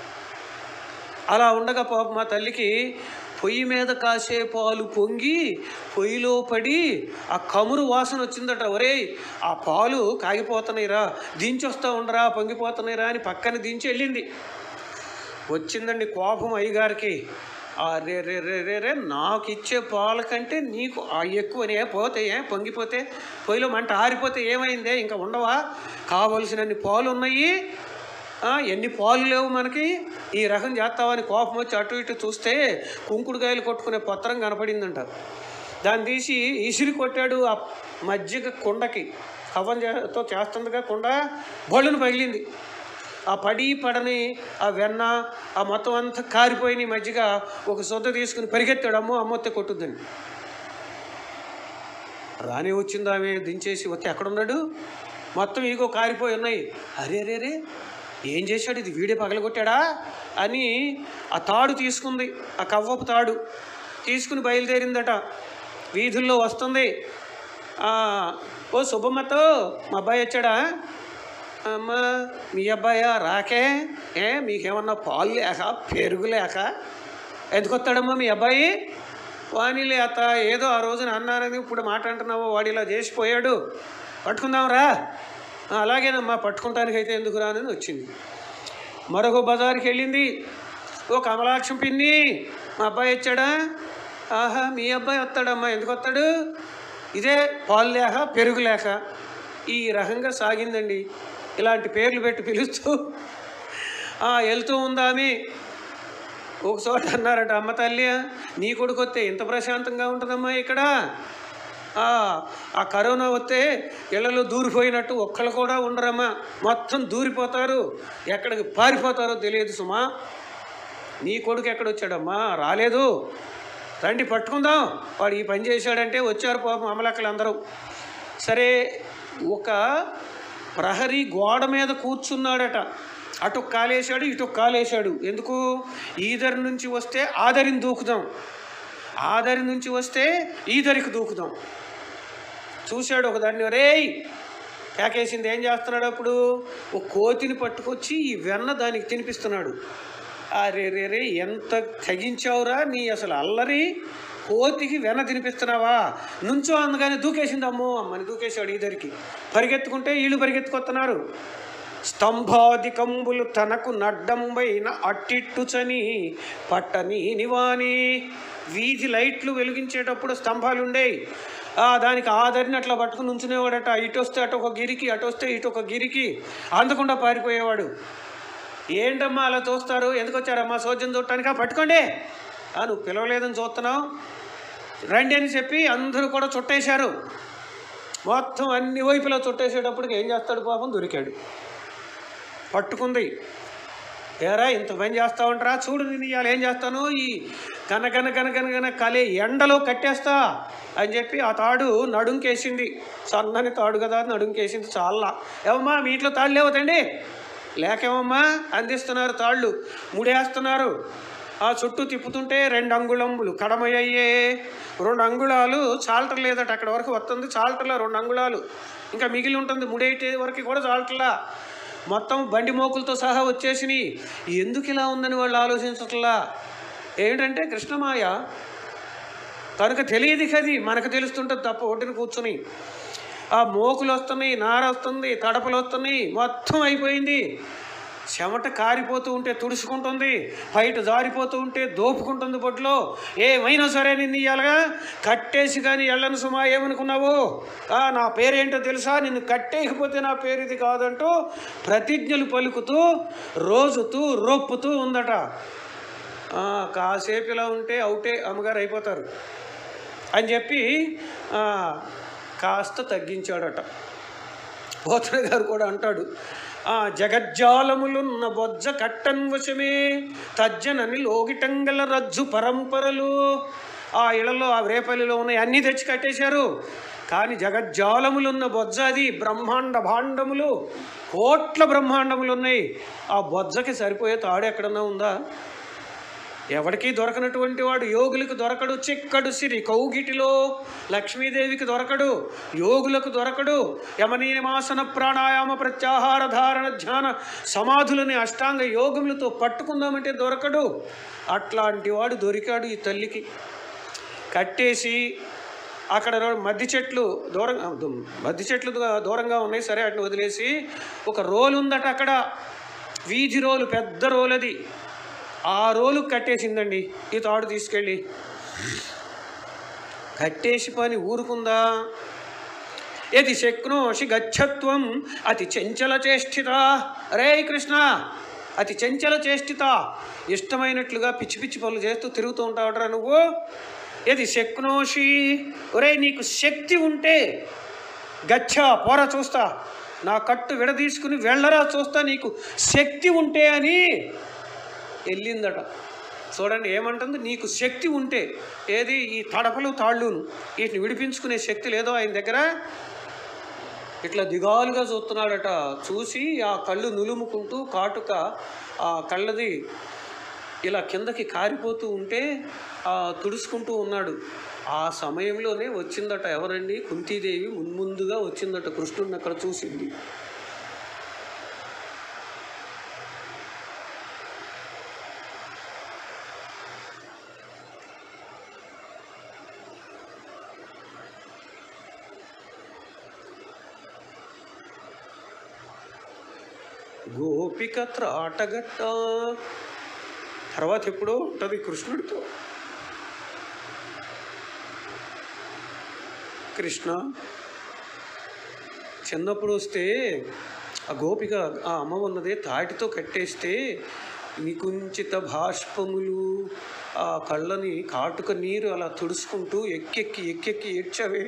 అలా ఉండగా పాప మా తల్లికి పొయ్యి మీద కాసే పాలు పొంగి పొయ్యిలో పడి ఆ కమురు వాసన వచ్చిందట ఒరే ఆ పాలు కాగిపోతున్నాయిరా దించొస్తా ఉండరా పొంగిపోతున్నాయిరా అని పక్కన దించి వెళ్ళింది వచ్చిందండి కోపం అయ్యగారికి ఆ రే రే రే రే రే నాకు ఇచ్చే పాల కంటే నీకు ఆ ఎక్కువనే పోతే ఏ పొంగిపోతే పొయ్యిలో మంట ఆరిపోతే ఏమైందే ఇంకా ఉండవా కావలసినన్ని పాలు ఉన్నాయి ఆ, ఎన్ని పాలు లేవు మనకి ఈ రకం చేస్తావని కోపం వచ్చి అటు ఇటు చూస్తే కుంకుడుకాయలు కొట్టుకునే పత్రం కనపడిందంట దాన్ని తీసి ఇసిరి కొట్టాడు ఆ మజ్జిగ కుండకి కవ్వం చేతో చేస్తుందిగా కుండ బళ్ళును పగిలింది ఆ పడి పడని ఆ వెన్న ఆ మొత్తం అంతా కారిపోయిన ఈ మజ్జిగ ఒక సొద్ద తీసుకుని పరిగెత్తాడు అమ్మో అమ్మొత్తే కొట్టుద్దని రాని వచ్చింది ఆమె దించేసి వస్తే ఎక్కడున్నాడు మొత్తం ఈగో కారిపోయి ఉన్నాయి అరే రే రే ఏం చేశాడు ఇది వీడే పగలగొట్టాడా అని ఆ తాడు తీసుకుంది ఆ కవ్వపు తాడు తీసుకుని బయలుదేరిందట వీధుల్లో వస్తుంది ఆ, ఓ శుభమ్మతో మా అబ్బాయి వచ్చాడా అమ్మ మీ అబ్బాయా రాకే ఏ మీకేమన్నా పాలు లేక పెరుగు లేక ఎందుకు వస్తాడమ్మా మీ అబ్బాయి వాణిలే అత్త ఏదో ఆ రోజున అన్నానని ఇప్పుడు మాట అంటున్నావో వాడు ఇలా చేసిపోయాడు పట్టుకుందాం రా "ఆ, అలాగేనమ్మా పట్టుకుంటానికైతే ఎందుకు రానని వచ్చింది మరొక బజార్కి వెళ్ళింది ఓ కమలాక్షం పిన్ని మా అబ్బాయి వచ్చాడా ఆహా మీ అబ్బాయి వస్తాడమ్మా ఎందుకు వస్తాడు ఇదే పాలు లేక పెరుగు లేక ఈ రకంగా సాగిందండి ఇలాంటి పేర్లు పెట్టి పిలుస్తూ "ఆ, వెళ్తూ ఉందామి ఒక చోట అన్నారట అమ్మ తల్లి నీ కొడుకు వస్తే ఇంత ప్రశాంతంగా ఉంటుందమ్మా ఇక్కడ ఆ, ఆ కరోనా వస్తే ఇళ్లలో దూరిపోయినట్టు ఒక్కళ్ళు కూడా ఉండరమ్మా మొత్తం దూరిపోతారు ఎక్కడికి పారిపోతారో తెలియదు సుమా నీ కొడుకు ఎక్కడొచ్చాడమ్మా రాలేదు రండి పట్టుకుందాం వాడు ఈ పని చేశాడంటే వచ్చారు పాపం అమలక్కలు అందరూ సరే ఒక ప్రహరీ గోడ మీద కూర్చున్నాడట అటు కాలేశాడు ఇటు కాలేశాడు ఎందుకు ఈదరి నుంచి వస్తే ఆదరిని దూకుదాం ఆదరి నుంచి వస్తే ఈదరికి దూకుదాం చూశాడు ఒక దాన్ని రేయ్ కేకేసింది ఏం చేస్తున్నాడు అప్పుడు ఒక కోతిని పట్టుకొచ్చి ఈ వెన్న దానికి తినిపిస్తున్నాడు అరే రే రే ఎంత తెగించావురా నీ అసలు అల్లరి కోతికి వెన్న తినిపిస్తున్నావా నుంచో అందుకని దూకేసింది అమ్మో అమ్మని దూకేశాడు ఈదరికి పరిగెత్తుకుంటే వీళ్ళు పరిగెత్తుకొస్తున్నారు స్తంభాదికంబులు తనకు నడ్డంబైన అట్టిట్టుచని పట్టని నివాని వీధి లైట్లు వెలిగించేటప్పుడు స్తంభాలు ఉండేవి ఆ దానికి ఆదరిని అట్లా పట్టుకుని ఉంచునేవాడట ఇటు వస్తే అటు ఒక గిరికి అటు వస్తే ఇటు ఒక గిరికి అందకుండా పారిపోయేవాడు ఏంటమ్మా అలా చూస్తారు ఎందుకు వచ్చారమ్మా సోద్యం చూడటానికా పట్టుకోండి ఆ, నువ్వు పిలవలేదని చూస్తున్నావు రండి అని చెప్పి అందరూ కూడా చుట్టేశారు మొత్తం అన్ని వైపులా చుట్టేసేటప్పటికి ఏం చేస్తాడు పాపం దొరికాడు పట్టుకుంది ఏరా ఇంత పని చేస్తా ఉంటారా చూడు నేను ఇవాళ ఏం చేస్తాను ఈ కనకన కనకనకన కలే ఎండలో కట్టేస్తా అని చెప్పి ఆ తాడు నడుంకేసింది సన్నని తాడు కదా నడుంకేసింది చాలా ఏమమ్మా మీ ఇంట్లో తాళ్ళు లేవతండి లేకేమమ్మా అందిస్తున్నారు తాళ్ళు ముడేస్తున్నారు ఆ చుట్టూ తిప్పుతుంటే రెండు అంగుళంబులు కడమయ్యే రెండు అంగుళాలు చాలటం లేదట అక్కడ వరకు వస్తుంది చాలటలా రెండు అంగుళాలు ఇంకా మిగిలి ఉంటుంది ముడేటే వరకు కూడా చాలటలా మొత్తం బండి మోకులతో సహా వచ్చేసినాయి ఎందుకు ఇలా ఉందని వాళ్ళు ఆలోచించట్లా ఏంటంటే కృష్ణమాయ కనుక తెలియదు కది మనకు తెలుస్తుంటుంది తప్ప ఒడ్డున కూర్చుని ఆ మోకులు వస్తున్నాయి నార వస్తుంది తడపలు వస్తున్నాయి మొత్తం అయిపోయింది చెమట కారిపోతూ ఉంటే తుడుచుకుంటుంది బయట జారిపోతూ ఉంటే దోపుకుంటుంది బొడ్లో ఏమైనా సరే నిన్ను ఇయ్యాలగా కట్టేసి కానీ ఎళ్ళను సుమా ఏమనుకున్నావు ఆ, నా పేరేంటో తెలుసా నిన్ను కట్టేయకపోతే నా పేరు ఇది కాదంటూ ప్రతిజ్ఞలు పలుకుతూ రోజుతూ రొప్పుతూ ఉందట ఆ, కాసేపు ఇలా ఉంటే అవుటే అమ్మగారు అయిపోతారు అని చెప్పి ఆ, కాస్త తగ్గించాడట పోతన గారు కూడా అంటాడు ఆ జగజ్జాలములున్న బొజ్జ కట్టన్ వశమే తజ్జనని లోగిటంగల రజ్జు పరంపరలు ఆ ఇళ్లలో ఆ రేపల్లిలో ఉన్నాయి అన్నీ తెచ్చి కట్టేశారు కానీ జగజ్జాలములున్న బొజ్జ అది బ్రహ్మాండ భాండములు కోట్ల బ్రహ్మాండములు ఉన్నాయి ఆ బొజ్జకి సరిపోయే తాడు ఎక్కడన్నా ఉందా ఎవడికి దొరకనటువంటి వాడు యోగులకు దొరకడు చిక్కడు సిరి కౌగిటిలో లక్ష్మీదేవికి దొరకడు యోగులకు దొరకడు యమనీయమాసన ప్రాణాయామ ప్రత్యాహార ధారణ ధ్యాన సమాధులని అష్టాంగ యోగములతో పట్టుకుందామంటే దొరకడు అట్లాంటి వాడు దొరికాడు ఈ తల్లికి కట్టేసి అక్కడ రో- మద్ది చెట్లు దూరం మద్ది చెట్లు దూ- దూరంగా ఉన్నాయి సరే అట్లా వదిలేసి ఒక రోలు ఉందట అక్కడ వీధి రోలు పెద్ద రోలు అది ఆ రోలు కట్టేసిందండి ఈ తాడు తీసుకెళ్ళి కట్టేసి పని ఊరుకుందా ఎది శక్నోషి గచ్చత్వం అతి చంచల చేష్టిత రే కృష్ణ అతి చంచల చేష్టిత ఇష్టమైనట్లుగా పిచ్చి పిచ్చి పనులు చేస్తూ తిరుగుతూ ఉంటావుటరా నువ్వు ఎది శక్నోషి ఒరే నీకు శక్తి ఉంటే గచ్చ పోరా చూస్తా నా కట్టు విడదీసుకుని వెళ్ళరా చూస్తా నీకు శక్తి ఉంటే అని వెళ్ళిందట చూడండి ఏమంటుంది నీకు శక్తి ఉంటే ఏది ఈ తడపలు తాళ్ళును వీటిని విడిపించుకునే శక్తి లేదో ఆయన దగ్గర ఇట్లా దిగాలుగా చూస్తున్నాడట చూసి ఆ కళ్ళు నులుముకుంటూ కాటుక ఆ కళ్ళది ఇలా కిందకి కారిపోతూ ఉంటే ఆ తుడుచుకుంటూ ఉన్నాడు ఆ సమయంలోనే వచ్చిందట ఎవరండి కుంతీదేవి మున్ముందుగా వచ్చిందట కృష్ణుడిని అక్కడ చూసింది గోపిక త్రాటగట్ట తర్వాత ఎప్పుడో ఉంటుంది కృష్ణుడితో కృష్ణ చిన్నప్పుడు వస్తే ఆ గోపిక ఆ అమ్మ ఉన్నదే తాటితో కట్టేస్తే నికుంచిత భాష్పములు ఆ కళ్ళని కాటుక నీరు అలా తుడుచుకుంటూ ఎక్కెక్కి ఎక్కెక్కి ఏడ్చావే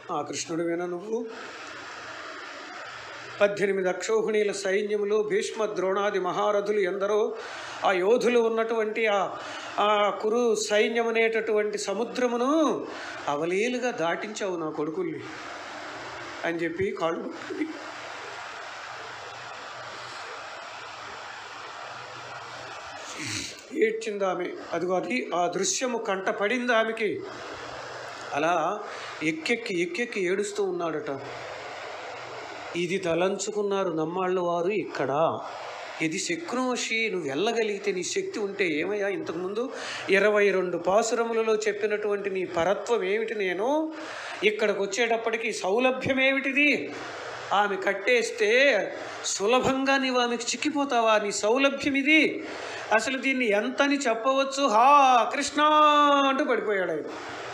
ఆ కృష్ణుడివేనా నువ్వు పద్దెనిమిది అక్షోహిణీల సైన్యములు భీష్మ ద్రోణాది మహారథులు ఎందరో ఆ యోధులు ఉన్నటువంటి ఆ ఆ కురు సైన్యం అనేటటువంటి సముద్రమును అవలీలుగా దాటించావు నా కొడుకుల్ని అని చెప్పి కాళ్ళు పట్టుకుని ఏడ్చింది ఆమె అదిగో అది ఆ దృశ్యము కంట పడింది ఆమెకి అలా ఎక్కెక్కి ఎక్కెక్కి ఏడుస్తూ ఉన్నాడట ఇది తలంచుకున్నారు నమ్మాళ్ళు వారు ఇక్కడ ఇది శక్రోషి నువ్వు వెళ్ళగలిగితే నీ శక్తి ఉంటే ఏమయ్యా ఇంతకుముందు ఇరవై రెండు పాసురములలో చెప్పినటువంటి నీ పరత్వం ఏమిటి నేను ఇక్కడికి వచ్చేటప్పటికి సౌలభ్యం ఏమిటిది ఆమె కట్టేస్తే సులభంగా నీవు ఆమెకు చిక్కిపోతావా నీ సౌలభ్యం ఇది అసలు దీన్ని ఎంతని చెప్పవచ్చు హా కృష్ణ అంటూ పడిపోయాడు ఆయన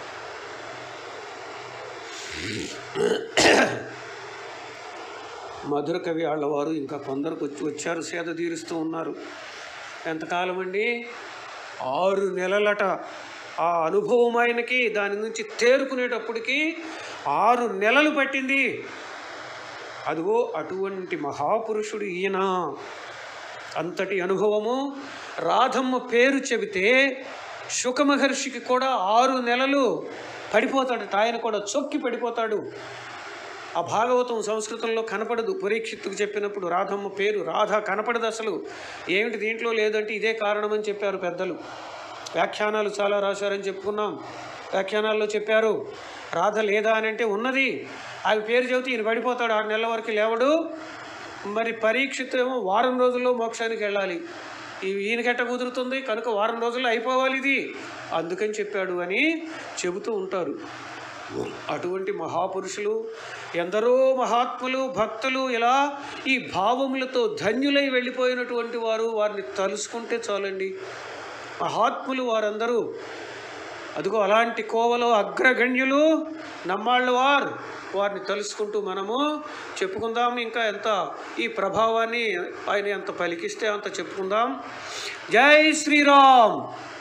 మధుర కవి వాళ్ళవారు ఇంకా కొందరికి వచ్చి వచ్చారు సేద తీరుస్తూ ఉన్నారు ఎంతకాలం అండి ఆరు నెలలట ఆ అనుభవం ఆయనకి దాని నుంచి తేరుకునేటప్పటికి ఆరు నెలలు పట్టింది అదిగో అటువంటి మహాపురుషుడు ఈయన అంతటి అనుభవము రాధమ్మ పేరు చెబితే శుకమహర్షికి కూడా ఆరు నెలలు పడిపోతాడట ఆయన కూడా చొక్కి పడిపోతాడు ఆ భాగవతం సంస్కృతంలో కనపడదు పరీక్షిత్తుకు చెప్పినప్పుడు రాధమ్మ పేరు రాధ కనపడదు అసలు ఏమిటి దీంట్లో లేదంటే ఇదే కారణమని చెప్పారు పెద్దలు వ్యాఖ్యానాలు చాలా రాశారని చెప్పుకున్నాం వ్యాఖ్యానాల్లో చెప్పారు రాధ లేదా అని అంటే ఉన్నది ఆమె పేరు చెబితే ఈయన పడిపోతాడు ఆరు నెలల వరకు లేవడు మరి పరీక్షిత్ ఏమో వారం రోజుల్లో మోక్షానికి వెళ్ళాలి ఈ ఈయనకెట్ట కుదురుతుంది కనుక వారం రోజుల్లో అయిపోవాలి ఇది అందుకని చెప్పాడు అని చెబుతూ ఉంటారు అటువంటి మహాపురుషులు ఎందరో మహాత్ములు భక్తులు ఇలా ఈ భావములతో ధన్యులై వెళ్ళిపోయినటువంటి వారు వారిని తలుసుకుంటే చాలండి మహాత్ములు వారందరూ అదిగో అలాంటి కోవలో అగ్రగణ్యులు నమ్మాళ్ళ వారు వారిని తెలుసుకుంటూ మనము చెప్పుకుందాం ఇంకా ఎంత ఈ ప్రభావాన్ని ఆయన ఎంత పలికిస్తే అంత చెప్పుకుందాం జై శ్రీరామ్